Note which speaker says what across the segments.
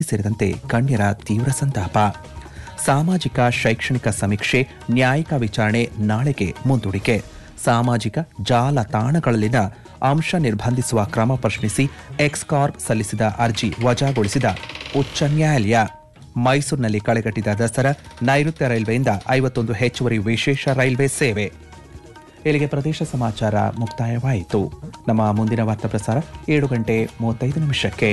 Speaker 1: ಸೇರಿದಂತೆ ಗಣ್ಯರ ತೀವ್ರ ಸಂತಾಪ ಸಾಮಾಜಿಕ ಶೈಕ್ಷಣಿಕ ಸಮೀಕ್ಷೆ ನ್ಯಾಯಿಕ ವಿಚಾರಣೆ ನಾಳೆಗೆ ಮುಂದೂಡಿಕೆ ಸಾಮಾಜಿಕ ಜಾಲತಾಣಗಳಲ್ಲಿನ ಅಂಶ ನಿರ್ಬಂಧಿಸುವ ಕ್ರಮ ಪ್ರಶ್ನಿಸಿ ಎಕ್ಸ್ಕಾರ್ಪ್ ಸಲ್ಲಿಸಿದ ಅರ್ಜಿ ವಜಾಗೊಳಿಸಿದ ಉಚ್ಚ ನ್ಯಾಯಾಲಯ ಮೈಸೂರಿನಲ್ಲಿ ಕಳೆಗಟ್ಟಿದ ದಸರಾ ನೈಋತ್ಯ ರೈಲ್ವೆಯಿಂದ ಐವತ್ತೊಂದು ಹೆಚ್ಚುವರಿ ವಿಶೇಷ ರೈಲ್ವೆ ಸೇವೆ ಇಲ್ಲಿಗೆ ಪ್ರದೇಶ ಸಮಾಚಾರ ಮುಕ್ತಾಯವಾಯಿತು ನಮ್ಮ ಮುಂದಿನ ವಾರ್ತಾ ಪ್ರಸಾರ ಏಳು ಗಂಟೆ ಮೂವತ್ತೈದು ನಿಮಿಷಕ್ಕೆ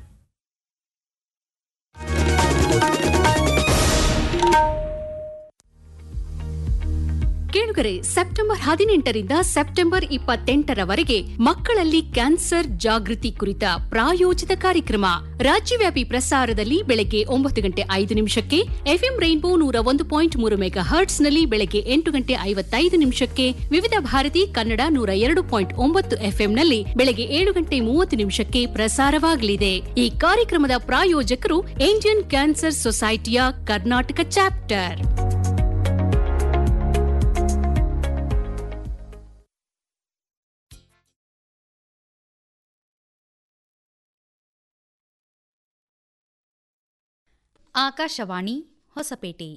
Speaker 2: ಕೇಳುಗರೆ ಸೆಪ್ಟೆಂಬರ್ ಹದಿನೆಂಟರಿಂದ ಸೆಪ್ಟೆಂಬರ್ ಇಪ್ಪತ್ತೆಂಟರವರೆಗೆ ಮಕ್ಕಳಲ್ಲಿ ಕ್ಯಾನ್ಸರ್ ಜಾಗೃತಿ ಕುರಿತ ಪ್ರಾಯೋಜಿತ ಕಾರ್ಯಕ್ರಮ ರಾಜ್ಯವ್ಯಾಪಿ ಪ್ರಸಾರದಲ್ಲಿ ಬೆಳಗ್ಗೆ ಒಂಬತ್ತು ಗಂಟೆ ಐದು ನಿಮಿಷಕ್ಕೆ ಎಫ್ಎಂ ರೈನ್ಬೋ ನೂರ ಒಂದು ಪಾಯಿಂಟ್ ಮೂರು ಮೆಗಾ ಹರ್ಟ್ಸ್ನಲ್ಲಿ ಬೆಳಗ್ಗೆ ಎಂಟು ಗಂಟೆ ಐವತ್ತೈದು ನಿಮಿಷಕ್ಕೆ ವಿವಿಧ ಭಾರತಿ ಕನ್ನಡ ನೂರ ಎರಡು ಪಾಯಿಂಟ್ ಒಂಬತ್ತು ಎಫ್ಎಂನಲ್ಲಿ ಬೆಳಗ್ಗೆ ಏಳು ಗಂಟೆ ಮೂವತ್ತು ನಿಮಿಷಕ್ಕೆ ಪ್ರಸಾರವಾಗಲಿದೆ ಈ ಕಾರ್ಯಕ್ರಮದ ಪ್ರಾಯೋಜಕರು ಇಂಡಿಯನ್ ಕ್ಯಾನ್ಸರ್ ಸೊಸೈಟಿಯ ಕರ್ನಾಟಕ ಚಾಪ್ಟರ್
Speaker 3: ಆಕಾಶವಾಣಿ ಹೊಸಪೇಟೆ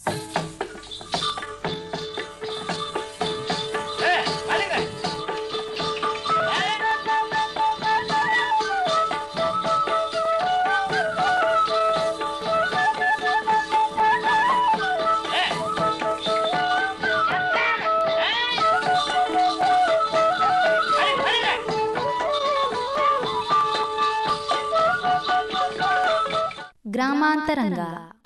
Speaker 3: ಗ್ರಾಮಾಂತರಂಗ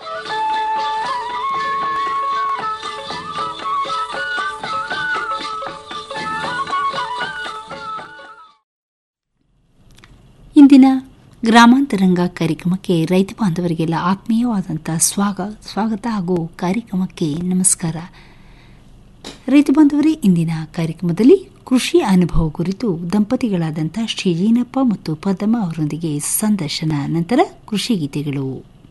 Speaker 3: ಇಂದಿನ ಗ್ರಾಮಾಂತರಂಗ ಕಾರ್ಯಕ್ರಮಕ್ಕೆ ರೈತ ಬಾಂಧವರಿಗೆಲ್ಲ ಆತ್ಮೀಯವಾದಂಥ ಸ್ವಾಗ ಸ್ವಾಗತ ಹಾಗೂ ಕಾರ್ಯಕ್ರಮಕ್ಕೆ ನಮಸ್ಕಾರ ರೈತ ಬಾಂಧವರೇ ಇಂದಿನ ಕಾರ್ಯಕ್ರಮದಲ್ಲಿ ಕೃಷಿ ಅನುಭವ ಕುರಿತು ದಂಪತಿಗಳಾದಂಥ ಶ್ರೀಜೀನಪ್ಪ ಮತ್ತು ಪದ್ಮ ಅವರೊಂದಿಗೆ ಸಂದರ್ಶನ ನಂತರ ಕೃಷಿ ಗೀತೆಗಳು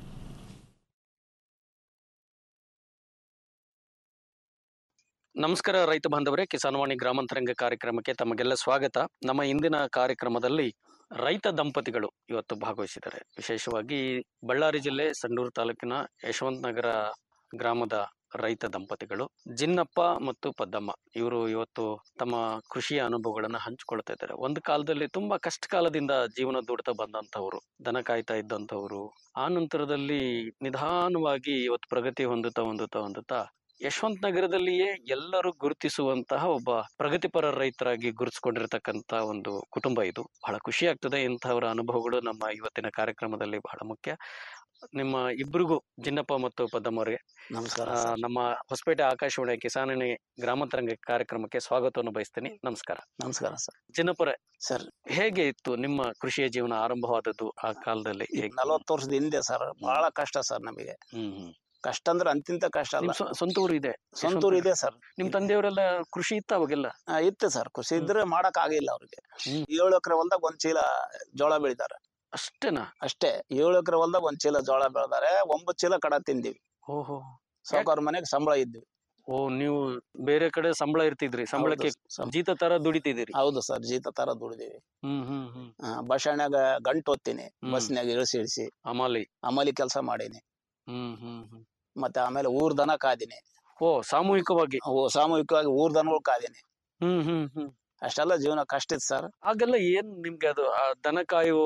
Speaker 4: ನಮಸ್ಕಾರ ರೈತ ಬಾಂಧವರೇ ಕಿಸಾನ್ವಾಣಿ ಗ್ರಾಮಾಂತರಂಗ ಕಾರ್ಯಕ್ರಮಕ್ಕೆ ತಮಗೆಲ್ಲ ಸ್ವಾಗತ ನಮ್ಮ ಇಂದಿನ ಕಾರ್ಯಕ್ರಮದಲ್ಲಿ ರೈತ ದಂಪತಿಗಳು ಇವತ್ತು ಭಾಗವಹಿಸಿದ್ದಾರೆ ವಿಶೇಷವಾಗಿ ಬಳ್ಳಾರಿ ಜಿಲ್ಲೆ ಸಂಡೂರು ತಾಲೂಕಿನ ಯಶವಂತ ನಗರ ಗ್ರಾಮದ ರೈತ ದಂಪತಿಗಳು ಜಿನ್ನಪ್ಪ ಮತ್ತು ಪದ್ದಮ್ಮ ಇವರು ಇವತ್ತು ತಮ್ಮ ಕೃಷಿಯ ಅನುಭವಗಳನ್ನ ಹಂಚಿಕೊಳ್ತಾ ಇದ್ದಾರೆ ಒಂದು ಕಾಲದಲ್ಲಿ ತುಂಬಾ ಕಷ್ಟ ಕಾಲದಿಂದ ಜೀವನ ದುಡ್ತಾ ಬಂದಂತವ್ರು ದನ ಕಾಯ್ತಾ ಇದ್ದಂಥವ್ರು ಆ ನಂತರದಲ್ಲಿ ನಿಧಾನವಾಗಿ ಇವತ್ತು ಪ್ರಗತಿ ಹೊಂದುತ್ತಾ ಹೊಂದುತ್ತಾ ಹೊಂದುತ್ತಾ ಯಶವಂತ ನಗರದಲ್ಲಿಯೇ ಎಲ್ಲರೂ ಗುರುತಿಸುವಂತಹ ಒಬ್ಬ ಪ್ರಗತಿಪರ ರೈತರಾಗಿ ಗುರುತಿಸ್ಕೊಂಡಿರ್ತಕ್ಕಂತ ಒಂದು ಕುಟುಂಬ ಇದು ಬಹಳ ಖುಷಿ ಆಗ್ತದೆ ಇಂತಹವರ ಅನುಭವಗಳು ನಮ್ಮ ಇವತ್ತಿನ ಕಾರ್ಯಕ್ರಮದಲ್ಲಿ ಬಹಳ ಮುಖ್ಯ ನಿಮ್ಮ ಇಬ್ಬರಿಗೂ ಜಿನ್ನಪ್ಪ ಮತ್ತು ಪದ್ದಮ್ಮವ್ರಿಗೆ
Speaker 5: ನಮಸ್ಕಾರ
Speaker 4: ಆ,
Speaker 5: ಸರ್.
Speaker 4: ನಮ್ಮ ಹೊಸಪೇಟೆ ಆಕಾಶವಾಣಿ ಕಿಸಾನಣಿ ಗ್ರಾಮಾಂತರಂಗ ಕಾರ್ಯಕ್ರಮಕ್ಕೆ ಸ್ವಾಗತವನ್ನು ಬಯಸ್ತೀನಿ ನಮಸ್ಕಾರ
Speaker 5: ನಮಸ್ಕಾರ ಸರ್
Speaker 4: ಜಿನ್ನಪ್ಪರೇ
Speaker 5: ಸರ್
Speaker 4: ಹೇಗೆ ಇತ್ತು ನಿಮ್ಮ ಕೃಷಿಯ ಜೀವನ ಆರಂಭವಾದದ್ದು ಆ ಕಾಲದಲ್ಲಿ ಹೇಗೆ?
Speaker 5: ನಲವತ್ತು ವರ್ಷದ ಹಿಂದೆ ಸರ್ ಬಹಳ ಕಷ್ಟ ಸರ್ ನಮಗೆ
Speaker 4: ಹ್ಮ್ ಹ್ಮ್
Speaker 5: ಕಷ್ಟ ಅಂದ್ರೆ ಅಂತಿಂತ ಕಷ್ಟ ಅಲ್ಲ
Speaker 4: ನಿಮ್ ಸ್ವ- ಸ್ವಂತ ಊರು ಇದೆ
Speaker 5: ಸ್ವಂತೂರು ಇದೆ ಸರ್
Speaker 4: ನಿಮ್ ತಂದೆಯವರೆಲ್ಲ ಕೃಷಿ ಇತ್ತ ಅವಾಗೆಲ್ಲ
Speaker 5: ಆ, ಇತ್ತು ಸರ್ ಖುಷಿ ಇದ್ರೆ ಮಾಡಕ್ ಆಗಿಲ್ಲ ಅವ್ರಿಗೆ
Speaker 4: ಹ್ಮ್.
Speaker 5: ಏಳು ಎಕರೆ ಹೊಲ್ದಾಗ ಒಂದ್ ಚೀಲ ಜೋಳ ಬೆಳಿತಾರೆ
Speaker 4: ಅಷ್ಟೇನಾ
Speaker 5: ಅಷ್ಟೇ ಏಳು ಎಕರೆ ಹೊಲ್ದಾಗ ಒಂದ್ ಚೀಲ ಜೋಳ ಬೆಳೆದಾರೆ ಒಂಬತ್ತು ಚೀಲ ಕಡ ತಿಂದಿವಿ
Speaker 4: ಓಹೋ
Speaker 5: ಸಾವುಕಾರ ಮನೆಗೆ ಸಂಬಳ ಇದ್ವಿ
Speaker 4: ಓ ನೀವು ಬೇರೆ ಕಡೆ ಸಂಬಳ ಇರ್ತಿದ್ರಿ ಸಂಬಳಕ್ಕೆ
Speaker 5: ಹೌದು ಸರ್.
Speaker 4: ಜೀತ ತರ ದುಡಿತಿದ್ದೀರಿ
Speaker 5: ಹೌದು ಸರ್ ಜೀತ ತರ ದುಡಿದೀವಿ
Speaker 4: ಹ್ಮ್ ಹ್ಮ್ ಹ್ಮ್
Speaker 5: ಬಸ್ ಸ್ಟ್ಯಾಂಡ್ನಾಗ ಗಂಟು ಓದ್ತೀನಿ
Speaker 4: ಹ್ಮ್.
Speaker 5: ಬಸ್ನ್ಯಾಗ ಇಳಿಸಿ ಇಳಿಸಿ
Speaker 4: ಅಮಾಲಿ
Speaker 5: ಅಮಲಿ ಕೆಲಸ ಮಾಡೀನಿ
Speaker 4: ಹ್ಮ್ ಹ್ಮ್ ಹ್ಮ್
Speaker 5: ಮತ್ತೆ ಆಮೇಲೆ ಊರ್ ದನ ಕಾದಿನಿ
Speaker 4: ಓ ಸಾಮೂಹಿಕವಾಗಿ
Speaker 5: ಅವು ಸಾಮೂಹಿಕವಾಗಿ ಊರ್ ದನಗಳು ಕಾದಿನಿ
Speaker 4: ಹ್ಮ್ ಹ್ಮ್ ಹ್ಮ್
Speaker 5: ಅಷ್ಟೆಲ್ಲ ಜೀವನ ಕಷ್ಟ ಇತ್ತು ಸರ್
Speaker 4: ಆಗೆಲ್ಲ ಏನ್ ನಿಮ್ಗೆ ಅದು ಆ ದನ ಕಾಯುವ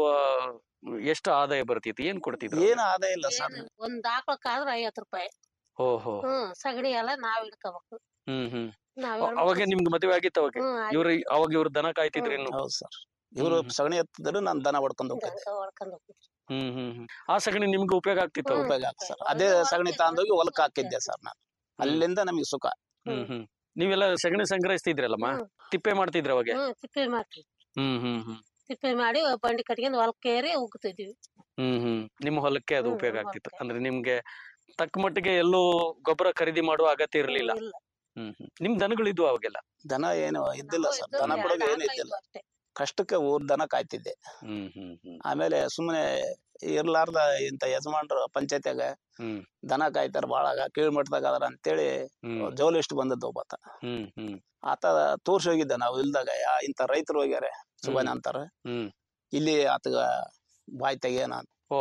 Speaker 4: ಎಷ್ಟು ಆದಾಯ ಬರ್ತಿತ್ತು ಏನ್ ಕೊಡ್ತಿದ್ರು
Speaker 5: ಏನು ಆದಾಯ ಇಲ್ಲ ಸರ್
Speaker 6: ಏನ್ ಒಂದ್ ಆಕಳಕ್ಕಾದ್ರ ಐವತ್ ರೂಪಾಯಿ
Speaker 4: ಓಹೋ
Speaker 6: ಹ್ಮ್ ಸಗಣಿ ಎಲ್ಲ ನಾವ್ ಇಡ್ಕೋಬೇಕು
Speaker 4: ಹ್ಮ್ ಹ್ಮ್
Speaker 6: ನಾವ್
Speaker 4: ಅವ- ಅವಾಗ ನಿಮ್ಗೆ ಮದುವೆ ಆಗಿತ್ತು ಅವಾಗ
Speaker 6: ಹ್ಮ್ ಆಗಿ-
Speaker 4: ಇವ್ರ ಅವಾಗ ಇವ್ರ ದನ ಕಾಯ್ತಿದ್ರು ಇನ್ನು
Speaker 5: ಹೌದು ಸರ್ ಇವರು
Speaker 4: ಹ್ಮ್.
Speaker 5: ಸಗಣಿ ಎತ್ತಿದ್ರು ನಾನು ದನ ಹೊಡ್ಕೊಂಡು ಹೋಗ್ತಿದ್ದೆ
Speaker 6: ಗಂಗ ಹೊಡ್ಕೊಂಡ್ ಹೋಗ್ತಿದ್ರು.
Speaker 4: ಹ್ಮ್ ಹ್ಮ್ ಹ್ಮ್ ಆ ಸಗಣಿ ನಿಮ್ಗೆ ಉಪಯೋಗ ಆಗ್ತಿತ್ತು ಅವಾಗ?
Speaker 5: ಉಪಯೋಗ ಆಗ್ತದೆ ಸರ್ ಅದೇ ಸಗಣಿ ತಗೊಂಡೋಗಿ ಹೊಲಕ್ ಹಾಕಿದ್ದೆ ಸರ್ ನಾನು ಅಲ್ಲಿಂದ ನಮಗೆ ಸುಖ
Speaker 4: ಹ್ಮ್ ಹ್ಮ್ ನೀವೆಲ್ಲ ಸಗಣಿ ಸಂಗ್ರಹಿಸ್ತಿದ್ರಲ್ಲಮ್ಮ
Speaker 6: ಹ್ಮ್.
Speaker 4: ತಿಪ್ಪೆ ಮಾಡ್ತಿದ್ರ ಅವಾಗ
Speaker 6: ಹ್ಮ್ ತಿಪ್ಪೆ ಮಾಡ್ತೀವಿ
Speaker 4: ಹ್ಮ್ ಹ್ಮ್ ಹ್ಮ್
Speaker 6: ತಿಪ್ಪೆ ಮಾಡಿ ಬಂಡಿ ಕಟ್ಕೊಂಡು ಹೊಲಕ್ಕೇರಿ ಉಗ್ತಿದ್ವಿ
Speaker 4: ಹ್ಮ್ ಹ್ಮ್ ನಿಮ್ಮ ಹೊಲಕ್ಕೆ ಅದು
Speaker 6: ಹ್ಮ್,
Speaker 4: ಉಪಯೋಗ
Speaker 6: ನಮ್ಮ
Speaker 4: ಆಗ್ತಿತ್ತು
Speaker 6: ಹೊಲಕ್ಕೆ.
Speaker 4: ಅಂದ್ರೆ ನಿಮ್ಗೆ ತಕ್ಕ ಮಟ್ಟಿಗೆ ಎಲ್ಲೂ ಗೊಬ್ಬರ ಖರೀದಿ ಮಾಡುವ ಅಗತ್ಯ ಇರಲಿಲ್ಲ
Speaker 6: ಇಲ್ಲ
Speaker 4: ಹ್ಮ್ ಹ್ಮ್ ನಿಮ್ ದನಗಳಿದ್ವು ಅವಾಗೆಲ್ಲ
Speaker 5: ದನ ಏನು ಇದ್ದಿಲ್ಲ
Speaker 6: ನಮ್ಮವು
Speaker 5: ಸರ್
Speaker 6: ಇದ್ದವು
Speaker 5: ದನ
Speaker 6: ಎರಡು
Speaker 5: ಕೊಡೋದು ಏನು
Speaker 6: ಆಕಳ
Speaker 5: ಇದ್ದಿಲ್ಲ
Speaker 6: ಇದ್ವು ಅಷ್ಟೇ.
Speaker 5: ಕಷ್ಟಕ್ಕೆ ಊರ್ ದನ ಕಾಯ್ತಿದ್ದೆ
Speaker 4: ಹ್ಮ್ ಹ್ಮ್ ಹ್ಮ್
Speaker 5: ಆಮೇಲೆ ಸುಮ್ಮನೆ ಇರ್ಲಾರ್ದ ಇಂತ ಯಜಮಾನ್ರು ಪಂಚಾಯತ್ಯಾಗ
Speaker 4: ಹ್ಮ್
Speaker 5: ದನ ಕಾಯ್ತಾರ ಬಾಳಾಗ ಕೀಳ್ ಮಟ್ಟದಾಗ ಅದಾರ ಅಂತೇಳಿ
Speaker 4: ಹ್ಮ್
Speaker 5: ಜೋಲಿಸ್ಟ್ ಬಂದದ್ದು ಒಬ್ಬಾತ
Speaker 4: ಹ್ಮ್ ಹ್ಮ್
Speaker 5: ಆತ ತೋರ್ಸಿ ಹೋಗಿದ್ದೆ ನಾವು ಇಲ್ದಾಗ ಯಾ ಇಂತ ರೈತರು ಹೋಗ್ಯಾರೆ ಸುಬಾನ ಅಂತಾರ
Speaker 4: ಹ್ಮ್
Speaker 5: ಇಲ್ಲಿ ಆತಗ ಬಾಯ್ ತೆಗಿಯೋಣ ಅಂತ
Speaker 4: ಓ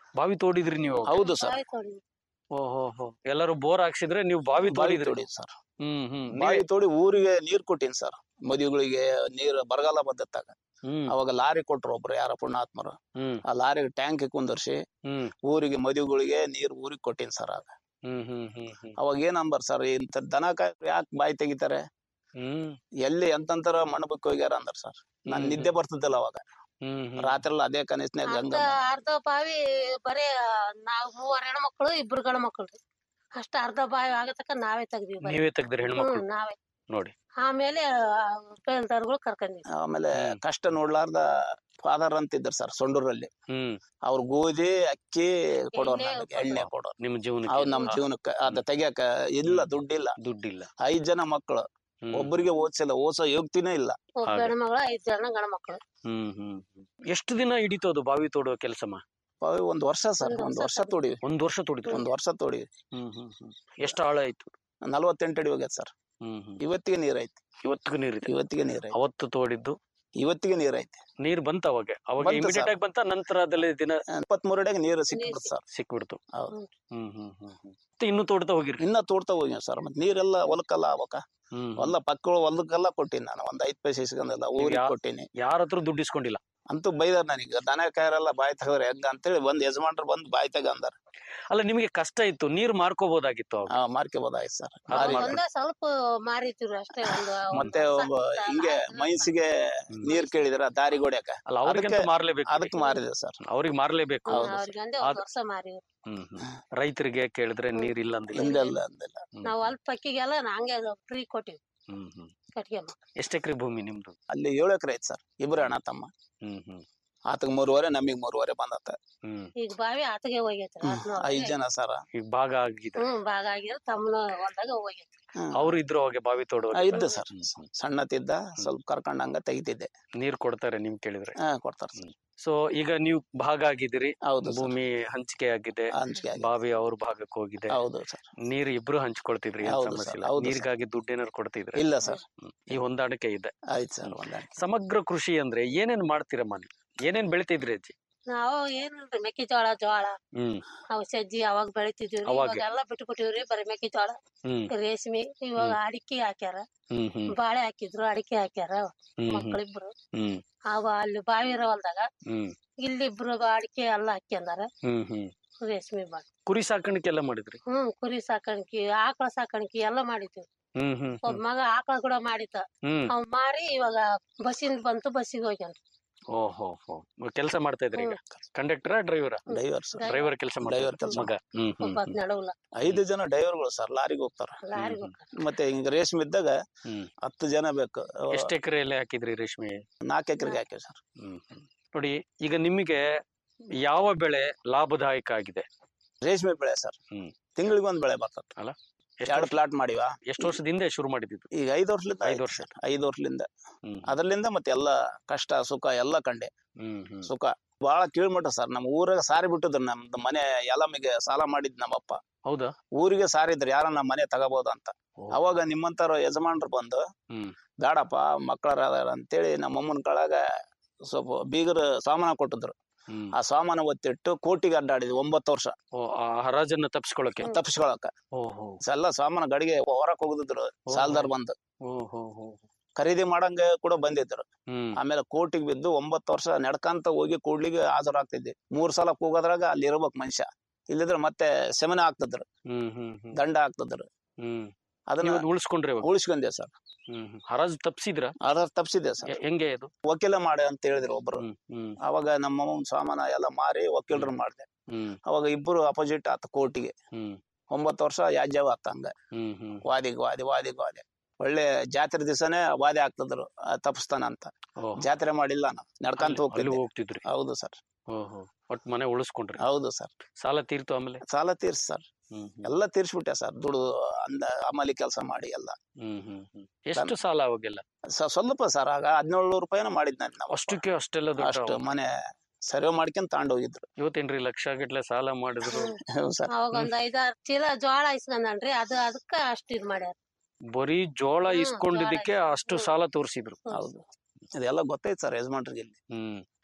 Speaker 4: ಬಾವಿ ತೋಡಿದ್ರಿ ನೀವು
Speaker 5: ಹೌದು ಸರ್
Speaker 6: ಬಾವಿ ತೋಡಿ
Speaker 4: ಓಹೋ ಹೋ ಎಲ್ಲರೂ ಬೋರ್ ಹಾಕ್ಸಿದ್ರೆ ನೀವು ಬಾವಿ
Speaker 5: ಬಾವಿ
Speaker 4: ತೋಡಿದ್ರಿ
Speaker 5: ತೋಡಿ ಸರ್
Speaker 4: ಹ್ಮ್ ಹ್ಮ್
Speaker 5: ಬಾವಿ ತೋಡಿ ಊರಿಗೆ ನೀರ್ ಕೊಟ್ಟಿನಿ ಸರ್ ಮದುವೆಗಳಿಗೆ ನೀರ್ ಬರಗಾಲ ಬಂದತ್ತಾಗ
Speaker 4: ಹ್ಮ್
Speaker 5: ಅವಾಗ ಲಾರಿ ಕೊಟ್ರು ಒಬ್ರು ಯಾರ ಪುಣ್ಯಾತ್ಮರು
Speaker 4: ಹ್ಮ್
Speaker 5: ಆ ಲಾರಿಗೆ ಟ್ಯಾಂಕ್ ಕುಂದರ್ಸಿ
Speaker 4: ಹ್ಮ್
Speaker 5: ಊರಿಗೆ ಮದುವೆಗಳಿಗೆ ನೀರ್ ಊರಿಗೆ ಕೊಟ್ಟಿನಿ ಸರ್ ಆಗ
Speaker 4: ಹ್ಮ್ ಹ್ಮ್ ಹ್ಮ್ ಹ್ಮ್
Speaker 5: ಅವಾಗ ಏನ್ ಅಂಬಾರ್ ಸರ್ ಇಂತ ದನ ಕಾಯ್ ಯಾಕೆ ಬಾಯಿ ತೆಗಿತಾರೆ
Speaker 4: ಹ್ಮ್
Speaker 5: ಎಲ್ಲಿ ಎಂತಂತರ ಮಣ್ಣಬಕ್ಕೆ ಹೋಗ್ಯಾರ ಅಂದ್ರ ಸರ್ ನಾನ್
Speaker 4: ಹ್ಮ್.
Speaker 5: ನಿದ್ದೆ ಬರ್ತಿದ್ದಲ್ಲ ಅವಾಗ
Speaker 4: ಹ್ಮ್ ಹ್ಮ್
Speaker 5: ರಾತ್ರಿ ಎಲ್ಲ ಅದೇ ಕನಸ್ನ್ಯಾಗ
Speaker 6: ಅರ್ಧ
Speaker 5: ಗಂಗ
Speaker 6: ಅರ್ಧ ಬಾವಿ ಬರೇ ನಾವ್ ಮೂವರ್ ಹೆಣ್ಮಕ್ಳು ಇಬ್ರು ಗಂಡ ಮಕ್ಳು ಅಷ್ಟ ಅರ್ಧ ಬಾವಿ ಆಗತಕ್ಕ ನಾವೇ ತೆಗ್ದಿವಿ ಬರೀ.
Speaker 4: ನೀವೇ ತೆಗ್ದ್ರಿ ಹೆಣ್ಮಕ್ಳು
Speaker 6: ಹ್ಮ್ ನಾವೇ
Speaker 4: ನೋಡಿ
Speaker 6: ಆಮೇಲೆ ಬೇಲ್ದಾರ್ಗಳು ಕರ್ಕೊಂಡಿವಿ
Speaker 5: ಆಮೇಲೆ
Speaker 4: ಹ್ಮ್.
Speaker 5: ಕಷ್ಟ ನೋಡ್ಲಾರ್ದ ಫಾದರ್ ಅಂತಿದ್ರು ಸರ್ ಸೊಂಡೂರಲ್ಲಿ
Speaker 4: ಹ್ಮ್
Speaker 5: ಅವ್ರ ಗೋಧಿ ಅಕ್ಕಿ ಕೊಡೋರ್
Speaker 6: ಎಣ್ಣೆ
Speaker 5: ನನಗೆ ಎಣ್ಣೆ ಕೊಡೋರ್
Speaker 4: ನಿಮ್ ಜೀವನಕ್ಕೆ
Speaker 5: ಅವ್ ನಮ್ ಜೀವನಕ್ಕೆ ಅದ ತೆಗಿಯಕ ಇಲ್ಲ ದುಡ್ಡಿಲ್ಲ
Speaker 4: ದುಡ್ಡಿಲ್ಲ
Speaker 5: ಐದ್ ಜನ ಮಕ್ಕಳು
Speaker 4: ಹ್ಮ್.
Speaker 5: ಒಬ್ಬರಿಗೆ ಓದ್ಸಿಲ್ಲ ಓದ್ಸೋ ಯೋಗ್ತಿನೇ ಇಲ್ಲ
Speaker 6: ಒಬ್ಬ
Speaker 4: ಹಾಗೆ.
Speaker 6: ಹೆಣ್ಮಗಳು ಐದ್ ಜನ ಗಂಡ ಮಕ್ಳು
Speaker 4: ಹ್ಮ್ ಹ್ಮ್ ಹ್ಮ್. ಎಷ್ಟು ದಿನ ಹಿಡಿತು ಅದು ಬಾವಿ ತೋಡುವ ಕೆಲಸಮ್ಮ
Speaker 5: ಪಾವಿ ಒಂದ್ ವರ್ಷ ಸರ್
Speaker 6: ಒಂದ್
Speaker 5: ಒಂದ್
Speaker 6: ವರ್ಷ
Speaker 5: ವರ್ಷ ತೋಡಿವಿ
Speaker 4: ಒಂದ್ ವರ್ಷ ತೋಡಿದ್ರು
Speaker 5: ಒಂದ್ ವರ್ಷ ತೋಡಿವಿ
Speaker 4: ಹ್ಮ್ ಹ್ಮ್ ಹ್ಮ್ ಎಷ್ಟು ಆಳ ಆಯ್ತು
Speaker 5: ನಲ್ವತ್ತೆಂಟು ಅಡಿ ಹೋಗ್ಯದ ಸರ್
Speaker 4: ಹ್ಮ್ ಹ್ಮ್
Speaker 5: ಇವತ್ತಿಗೆ ನೀರ್ ಐತಿ
Speaker 4: ಇವತ್ತಿಗೂ ನೀರಿದೆ
Speaker 5: ಇವತ್ತಿಗೆ ನೀರ್ ಐತಿ
Speaker 4: ಅವತ್ತು ತೋಡಿದ್ದು
Speaker 5: ಇವತ್ತಿಗೆ ನೀರ್ ಐತಿ
Speaker 4: ನೀರ್ ಬಂತ ಅವಾಗ ಅವಾಗ
Speaker 5: ಬಂತು
Speaker 4: ಇಮಿಡಿಯೇಟ್
Speaker 5: ಸರ್.
Speaker 4: ಆಗಿ ಬಂತ ನಂತರದಲ್ಲಿ ದಿನ
Speaker 5: ಇಪ್ಪತ್ಮೂರು ಅಡಿಗೆ ನೀರು ಸಿಕ್ಕಿಬಿಡ್ತು ಸರ್
Speaker 4: ಸಿಕ್ಬಿಡ್ತು
Speaker 5: ಹೌದು
Speaker 4: ಹ್ಮ್ ಹ್ಮ್ ಹ್ಮ್ ಹ್ಮ್ ಮತ್ತೆ ಇನ್ನು ತೋಡ್ತಾ ಹೋಗಿರಿ
Speaker 5: ಇನ್ನ ತೋಡ್ತಾ ಹೋಗ್ಯಾವ ಸರ್ ಮತ್ ನೀರೆಲ್ಲ ಹೊಲಕ್ಕೆಲ್ಲ ಅವಕ
Speaker 4: ಹ್ಮ್
Speaker 5: ಹೊಲ ಪಕ್ಕಳ ಹೊಲಕ್ಕೆಲ್ಲ ಕೊಟ್ಟಿನಿ ನಾನು ಒಂದ್ ಐದ್ ಪೈಸೆ ಇಸ್ಕೊಂಡಲ್ಲ ಊರಿಗೆ
Speaker 4: ಯಾ-
Speaker 5: ಕೊಟ್ಟಿನಿ
Speaker 4: ಯಾರ ಹತ್ರ ದುಡ್ಡು ಇಸ್ಕೊಂಡಿಲ್ಲ
Speaker 5: ಅಂತೂ ಬೈದಾರ ನನಗೆ ದನ ಕಾಯರೆಲ್ಲ ಬಾಯಿ ತೆಗದ್ರ ಹೆಂಗ ಅಂತೇಳಿ ಬಂದ್ ಯಜಮಾನ್ರು ಬಂದ್ ಬಾಯಿ ತೆಗ ಅಂದಾರ
Speaker 4: ಅಲ್ಲ ನಿಮಗೆ ಕಷ್ಟ ಇತ್ತು ನೀರ್ ಮಾರ್ಕೋಬಹುದಾಗಿತ್ತು ಅವಾಗ
Speaker 5: ಆ ಮಾರ್ಕೋಬೋದಾಯ್ತು ಸರ್
Speaker 4: ಅದು
Speaker 5: ಮಾರಿ
Speaker 4: ಮಾಡ್ಕೊಂಡು-
Speaker 6: ಒಂದ ಸ್ವಲ್ಪ ಮಾರಿತಿವ್ರಿ ಅಷ್ಟೇ ಒಂದು
Speaker 5: ಮತ್ತೆ ಒಬ್ಬ ಹಿಂಗೆ ಮೈನ್ಸಿಗೆ ನೀರ್ ಕೇಳಿದ್ರ ದಾರಿ ಹೊಡ್ಯಾಕ
Speaker 4: ಅಲ್ಲ ಅವ್ರಿಗಂತ
Speaker 5: ಅದಕ್ಕೆ-
Speaker 4: ಮಾರ್ಲೇಬೇಕು
Speaker 5: ಅದಕ್ ಮಾರಿದೆ ಸರ್
Speaker 4: ಅವ್ರಿಗೆ ಮಾರ್ಲೇಬೇಕು
Speaker 6: ಅವ್ರಿಗೆ ಅಂದೆ ಒಂದ್ ವರ್ಷ ಮಾರಿ
Speaker 4: ಹ್ಮ್ ಹ್ಮ್ ರೈತರಿಗೆ ಕೇಳಿದ್ರೆ ನೀರ್ ಇಲ್ಲ ಅಂದಿಲ್ಲ
Speaker 5: ಹಿಂದೆಲ್ಲ ಅಂದಿಲ್ಲ
Speaker 4: ಹ್ಮ್.
Speaker 6: ನಾವ್ ಅಲ್ಪ ಪಕ್ಕಿಗೆಲ್ಲ ಹಂಗೆ ಫ್ರೀ ಕೊಟ್ಟಿವಿ
Speaker 4: ಹ್ಮ್ ಹ್ಮ್
Speaker 6: ಕಟ್ಗೆ
Speaker 4: ಎಷ್ಟ್ ಎಕರೆ ಭೂಮಿ ನಿಮ್ದು
Speaker 5: ಅಲ್ಲಿ ಏಳು ಎಕರೆ ಐತಿ ಸರ್ ಇಬ್ರು ಅಣ್ಣ ತಮ್ಮ
Speaker 4: ಹ್ಮ್ ಹ್ಮ್
Speaker 5: ಆತಗ್ ಮೂರುವರೆ ನಮಗ್ ಮೂರುವರೆ ಬಂದತ್ತ
Speaker 4: ಹ್ಮ್
Speaker 6: ಈಗ ಬಾವಿ ಆತಗೆ ಹೋಗೈತ್ರಿ ಅದ್ನ
Speaker 5: ಐದ್ ಜನ ಸರ
Speaker 4: ಈಗ ಭಾಗ ಆಗಿದೆ
Speaker 6: ಹ್ಮ್ ಭಾಗ ಆಗಿರೋ ತಮ್ಮನ ಹೊಲ್ದಾಗ ಹೋಗೈತಿ
Speaker 4: ಅವ್ರು ಇದ್ರು ಅವಾಗ ಬಾವಿ ತೋಡುವ
Speaker 5: ಆ, ಇದ್ದ ಸರ್ ಸಣ್ಣತಿದ್ದ ಸ್ವಲ್ಪ ಕರ್ಕೊಂಡಂಗ ತೆಗಿತಿದ್ದೆ
Speaker 4: ನೀರ್ ಕೊಡ್ತಾರೆ ನಿಮ್ ಕೇಳಿದ್ರೆ
Speaker 5: ಹಾ ಕೊಡ್ತಾರ ಸರ್
Speaker 4: ಸೊ ಈಗ ನೀವು ಭಾಗ ಆಗಿದ್ದೀರಿ
Speaker 5: ಹೌದು ಸರ್
Speaker 4: ಭೂಮಿ ಹಂಚಿಕೆ ಆಗಿದೆ
Speaker 5: ಹಂಚಿಕೆ ಆಗಿದೆ.
Speaker 4: ಬಾವಿ ಅವ್ರ ಭಾಗಕ್ಕೆ ಹೋಗಿದೆ
Speaker 5: ಹೌದು ಸರ್
Speaker 4: ನೀರ್ ಇಬ್ರು ಹಂಚ್ಕೊಳ್ತಿದ್ರಿ ಏನ್
Speaker 5: ಹೌದು
Speaker 4: ಸಮಸ್ಯೆ
Speaker 5: ಸರ್,
Speaker 4: ಇಲ್ಲ
Speaker 5: ಹೌದು ಸರ್.
Speaker 4: ನೀರ್ಗಾಗಿ ದುಡ್ಡು ಏನಾರು ಕೊಡ್ತಿದ್ರೆ
Speaker 5: ಇಲ್ಲ ಸರ್
Speaker 4: ಈ ಹೊಂದಾಣಿಕೆ ಇದೆ
Speaker 5: ಆಯ್ತು ಸರ್ ಒಂದಾಯ್ತು
Speaker 4: ಸಮಗ್ರ ಕೃಷಿ ಅಂದ್ರೆ ಏನೇನ್ ಮಾಡ್ತೀರಮ್ಮ ನೀವು ಏನೇನ್ ಬೆಳಿತಿದ್ರಿ ಅಜ್ಜಿ
Speaker 6: ನಾವು ಏನಿಲ್ರಿ ಮೆಕ್ಕೆಜೋಳ ಜೋಳ
Speaker 4: ಹ್ಮ್
Speaker 6: ಅವ್ ಸಜ್ಜಿ ಅವಾಗ ಬೆಳಿತಿದ್ವಿ
Speaker 4: ಅವಾಗ?
Speaker 6: ಇವಾಗೆಲ್ಲ ಬಿಟ್ಟು ಬಿಟ್ಟಿವ್ರಿ ಬರೀ ಮೆಕ್ಕೆಜೋಳ
Speaker 4: ಹ್ಮ್
Speaker 6: ರೇಷ್ಮೆ ಇವಾಗ ಅಡಿಕೆ ಹಾಕ್ಯಾರ
Speaker 4: ಹ್ಮ್ ಹ್ಮ್
Speaker 6: ಬಾಳೆ ಹಾಕಿದ್ರು ಅಡಿಕೆ ಹಾಕ್ಯಾರ
Speaker 4: ಹ್ಮ್ ಹ್ಮ್
Speaker 6: ಮಕ್ಕಳಿಬ್ರು
Speaker 4: ಹ್ಮ್
Speaker 6: ಅವ ಅಲ್ಲಿ ಬಾವಿ ಇರೋ ಹೊಲ್ದಾಗ
Speaker 4: ಹ್ಮ್
Speaker 6: ಇಲ್ಲಿಬ್ರು ಅಡಿಕೆ ಎಲ್ಲ ಹಾಕ್ಯಂದಾರ
Speaker 4: ಹ್ಮ್ ಹ್ಮ್
Speaker 6: ರೇಷ್ಮೆ ಬಾಳ
Speaker 4: ಕುರಿ ಸಾಕಾಣಿಕೆ ಎಲ್ಲ ಮಾಡಿದ್ರಿ
Speaker 6: ಹ್ಮ್ ಕುರಿ ಸಾಕಾಣಿಕೆ ಆಕಳ ಸಾಕಾಣಿಕೆ ಎಲ್ಲ ಮಾಡಿದ್ವಿ
Speaker 4: ಹ್ಮ್ ಹ್ಮ್
Speaker 6: ಒಬ್ಬ ಮಗ ಆಕಳ ಕೂಡ ಮಾಡಿದ್ದ
Speaker 4: ಹ್ಮ್
Speaker 6: ಅವ್ ಮಾರಿ ಇವಾಗ ಬಸ್ಸಿಂದ ಬಂತು ಬಸ್ಸಿಗೆ ಹೋಗ್ಯಾನ
Speaker 4: ಓಹೋ ಹೋ ಕೆಲಸ ಮಾಡ್ತಾ ಇದ್ರಿ ಈಗ conductor driver
Speaker 5: driver sir
Speaker 4: driver ಕೆಲಸ
Speaker 5: Driver ಕೆಲ್ಸ
Speaker 4: ಮಗ ಹ್ಮ್ ಹ್ಮ್
Speaker 6: ಒಬ್ಬ ನಡುವಲ್ಲ
Speaker 5: ಐದು ಜನ ಡ್ರೈವರ್ಗಳು ಸರ್ ಲಾರಿಗೆ ಹೋಗ್ತಾರ
Speaker 6: ಲಾರಿಗೆ
Speaker 5: ಮತ್ತೆ ಹಿಂಗ ರೇಷ್ಮೆ ಇದ್ದಾಗ
Speaker 4: ಹ್ಮ್
Speaker 5: ಹತ್ತು ಜನ ಬೇಕು
Speaker 4: ಎಷ್ಟ್ ಎಕರೆ ಎಲ್ಲ ಹಾಕಿದ್ರಿ ರೇಷ್ಮೆ
Speaker 5: ನಾಲ್ಕು ಎಕರೆಗೆ ಹಾಕಿವಿ ಸರ್
Speaker 4: ಹ್ಮ್ ಹ್ಮ್. ನೋಡಿ ಈಗ ನಿಮಗೆ ಯಾವ ಬೆಳೆ ಲಾಭದಾಯಕ ಆಗಿದೆ
Speaker 5: ರೇಷ್ಮೆ ಬೆಳೆ ಸರ್
Speaker 4: ಹ್ಮ್.
Speaker 5: ತಿಂಗಳಿಗೊಂದ್ ಬೆಳೆ ಬರ್ತದೆ
Speaker 4: ಅಲ್ಲ ಎಷ್ಟು
Speaker 5: ಎರಡು ಪ್ಲಾಟ್ ಮಾಡಿವ
Speaker 4: ಎಷ್ಟು ವರ್ಷದ ಹಿಂದೆ ಶುರು ಮಾಡಿದ್ದು
Speaker 5: ಈಗ ಐದು ವರ್ಷಲಿಂದ
Speaker 4: ಐದು ವರ್ಷ
Speaker 5: ಐದು ವರ್ಷಲಿಂದ
Speaker 4: ಹ್ಮ್
Speaker 5: ಅದ್ರಲಿಂದ ಮತ್ತೆ ಎಲ್ಲ ಕಷ್ಟ ಸುಖ ಎಲ್ಲ ಕಂಡೆ
Speaker 4: ಹ್ಮ್ ಹ್ಮ್
Speaker 5: ಸುಖ ಬಹಳ ಕೀಳ್ಮಟ್ಟ ಸರ್ ನಮ್ಮ ಊರಾಗ ಸಾರಿ ಬಿಟ್ಟಿದ್ರು ನಮ್ದು ಮನೆ ಎಲ್ಲಮಿಗೆ ಸಾಲ ಮಾಡಿದ್ ನಮ್ಮಪ್ಪ
Speaker 4: ಹೌದಾ
Speaker 5: ಊರಿಗೆ ಸಾರಿದ್ರು ಯಾರ ನಮ್ಮ ಮನೆ ತಗೋಬಹುದು ಅಂತ ಅವಾಗ ನಿಮ್ಮಂತರ ಯಜಮಾನ್ರು ಬಂದು
Speaker 4: ಹ್ಮ್
Speaker 5: ಬೇಡಪ್ಪ ಮಕ್ಕಳ ಅಂತೇಳಿ ನಮ್ಮ ಅಮ್ಮನ ಕಳಗ ಸ್ವಲ್ಪ ಬೀಗರ ಸಾಮಾನ ಕೊಟ್ಟಿದ್ರು
Speaker 4: ಹ್ಮ್
Speaker 5: ಆ ಸಾಮಾನು ಒತ್ತಿಟ್ಟು ಕೋಟಿಗೆ ಅಡ್ಡಾಡಿದ್ವಿ ಒಂಬತ್ತು ವರ್ಷ
Speaker 4: ಓ ಆ ಹರಾಜನ್ನ ತಪ್ಪಿಸ್ಕೊಳಕ್ಕೆ
Speaker 5: ತಪ್ಪಿಸ್ಕೊಳಕ
Speaker 4: ಓಹೋ
Speaker 5: ಎಲ್ಲ ಸಾಮಾನು ಗಡಿಗೆ ಹೊರಕ್ ಹೋಗಿದ್ರು ಸಾಲ್ದಾರ್ ಬಂದು
Speaker 4: ಓಹೋ ಹೋ
Speaker 5: ಖರೀದಿ ಮಾಡಂಗ ಕೂಡ ಬಂದಿದ್ರು
Speaker 4: ಹ್ಮ್
Speaker 5: ಆಮೇಲೆ ಕೋರ್ಟಿಗೆ ಬಿದ್ದು ಒಂಬತ್ತು ವರ್ಷ ನಡ್ಕಂತ ಹೋಗಿ ಕೂಡ್ಲಿಗೆ ಹಾಜರಾಗ್ತಿದ್ವಿ ಮೂರ್ ಸಲ ಕೂಗೋದ್ರಾಗ ಅಲ್ಲಿ ಇರ್ಬೇಕು ಮನುಷ್ಯ ಇಲ್ಲಿದ್ರೆ ಮತ್ತೆ ಸೆಮನ ಆಗ್ತಿದ್ರು
Speaker 4: ಹ್ಮ್ ಹ್ಮ್ ಹ್ಮ್
Speaker 5: ದಂಡ ಆಗ್ತಿದ್ರು
Speaker 4: ಹ್ಮ್
Speaker 5: ಅದನ್ನ
Speaker 4: ನೀವು ಅದ್ನ ಉಳಿಸ್ಕೊಂಡ್ರಿ ಇವಾಗ
Speaker 5: ಉಳಿಸ್ಕೊಂಡೆ ಸರ್
Speaker 4: ಹ್ಮ್ ಹ್ಮ್. ಹರಾಜು ತಪ್ಸಿದ್ರ
Speaker 5: ಅದ ತಪ್ಸಿದೆ ಸರ್
Speaker 4: ಹೆಂಗೆ ಇದು
Speaker 5: ವಕೀಲ ಮಾಡಿ ಅಂತ ಹೇಳಿದ್ರು ಒಬ್ರು
Speaker 4: ಹ್ಮ್ ಹ್ಮ್
Speaker 5: ಅವಾಗ ನಮ್ಮ ಮಾವನ್ ಸಾಮಾನ ಎಲ್ಲ ಮಾರಿ ವಕೀಲರು ಮಾಡಿದೆ
Speaker 4: ಹ್ಮ್
Speaker 5: ಅವಾಗ ಇಬ್ಬರು ಅಪೋಸಿಟ್ ಆತ ಕೋರ್ಟಿಗೆ
Speaker 4: ಹ್ಮ್
Speaker 5: ಒಂಬತ್ತು ವರ್ಷ ಯಾಜ್ಯವ ಆತ ಹಂಗ
Speaker 4: ಹ್ಮ್ ಹ್ಮ್
Speaker 5: ವಾದಿಗ್ ವಾದಿ ವಾದಿಗ್ ವಾದಿ ಒಳ್ಳೆ ಜಾತ್ರೆ ದಿವಸನೇ ವಾದಿ ಆಗ್ತಿದ್ರು ಆ, ತಪ್ಪಿಸ್ತಾನ ಅಂತ
Speaker 4: ಓಹ್.
Speaker 5: ಜಾತ್ರೆ ಮಾಡಿಲ್ಲ ನಾವು ನಡ್ಕಂತ
Speaker 4: ಅಲ್ಲಿ- ಅಲ್ಲಿ
Speaker 5: ಹೋಗ್ತಿದ್ವಿ
Speaker 4: ಹೋಗ್ತಿದ್ರಿ
Speaker 5: ಹೌದು ಸರ್
Speaker 4: ಓಹೋ ಒಟ್ ಮನೆ ಉಳಿಸ್ಕೊಂಡ್ರಿ
Speaker 5: ಹೌದು ಸರ್
Speaker 4: ಸಾಲ ತೀರ್ತು ಆಮೇಲೆ
Speaker 5: ಸಾಲ ತೀರ್ಸ್ ಸರ್
Speaker 4: ಹ್ಮ್ ಹ್ಮ್.
Speaker 5: ಎಲ್ಲ ತೀರ್ಸ್ಬಿಟ್ಟೆ ಸರ್ ದುಡ್ಡು ಅಂದ ಅಮಲಿ ಕೆಲಸ ಮಾಡಿ ಎಲ್ಲ
Speaker 4: ಹ್ಮ್ ಹ್ಮ್ ಹ್ಮ್ ಎಷ್ಟು ಸಾಲ ಅವಾಗೆಲ್ಲ
Speaker 5: ಸ- ಸ್ವಲ್ಪ ಸರ್ ಆಗ ಹದಿನೇಳು ರೂಪಾಯಿನ ಮಾಡಿದ್ ನಾನು ನಾವು
Speaker 4: ಅಷ್ಟಕ್ಕೆ ಅಷ್ಟೆಲ್ಲ ದುಡ್ಡು
Speaker 5: ಅಷ್ಟು ಮನೆ ಸರ್ವೆ ಮಾಡ್ಕೊಂಡ್ ತಗೊಂಡ್ ಹೋಗಿದ್ರು
Speaker 4: ಇವತ್ತೇನ್ರಿ ಲಕ್ಷ ಗಟ್ಲೆ ಸಾಲ ಮಾಡಿದ್ರು
Speaker 5: ಹೌದು ಸರ್
Speaker 6: ಅವಾಗ ಒಂದ್ ಐದಾರು ಚೀಲ ಜೋಳ ಇಸ್ಕೊಂಡನ್ರಿ ಅದು ಅದಕ್ಕ ಅಷ್ಟ್ ಇದ್ ಮಾಡ್ಯಾರ
Speaker 4: ಬರೀ ಜೋಳ
Speaker 6: ಹ್ಮ್,
Speaker 4: ಇಸ್ಕೊಂಡಿದ್ದಕ್ಕೆ
Speaker 6: ಜೋಳ
Speaker 4: ಅಷ್ಟು
Speaker 6: ಹ್ಮ್.
Speaker 4: ಸಾಲ ತೋರಿಸಿದ್ರು
Speaker 5: ಹೌದು ಇದೆಲ್ಲ ಗೊತ್ತೈತ್ ಸರ್ ಯಜಮಾನ್ರಿಗೆ ಇಲ್ಲಿ
Speaker 4: ಹ್ಮ್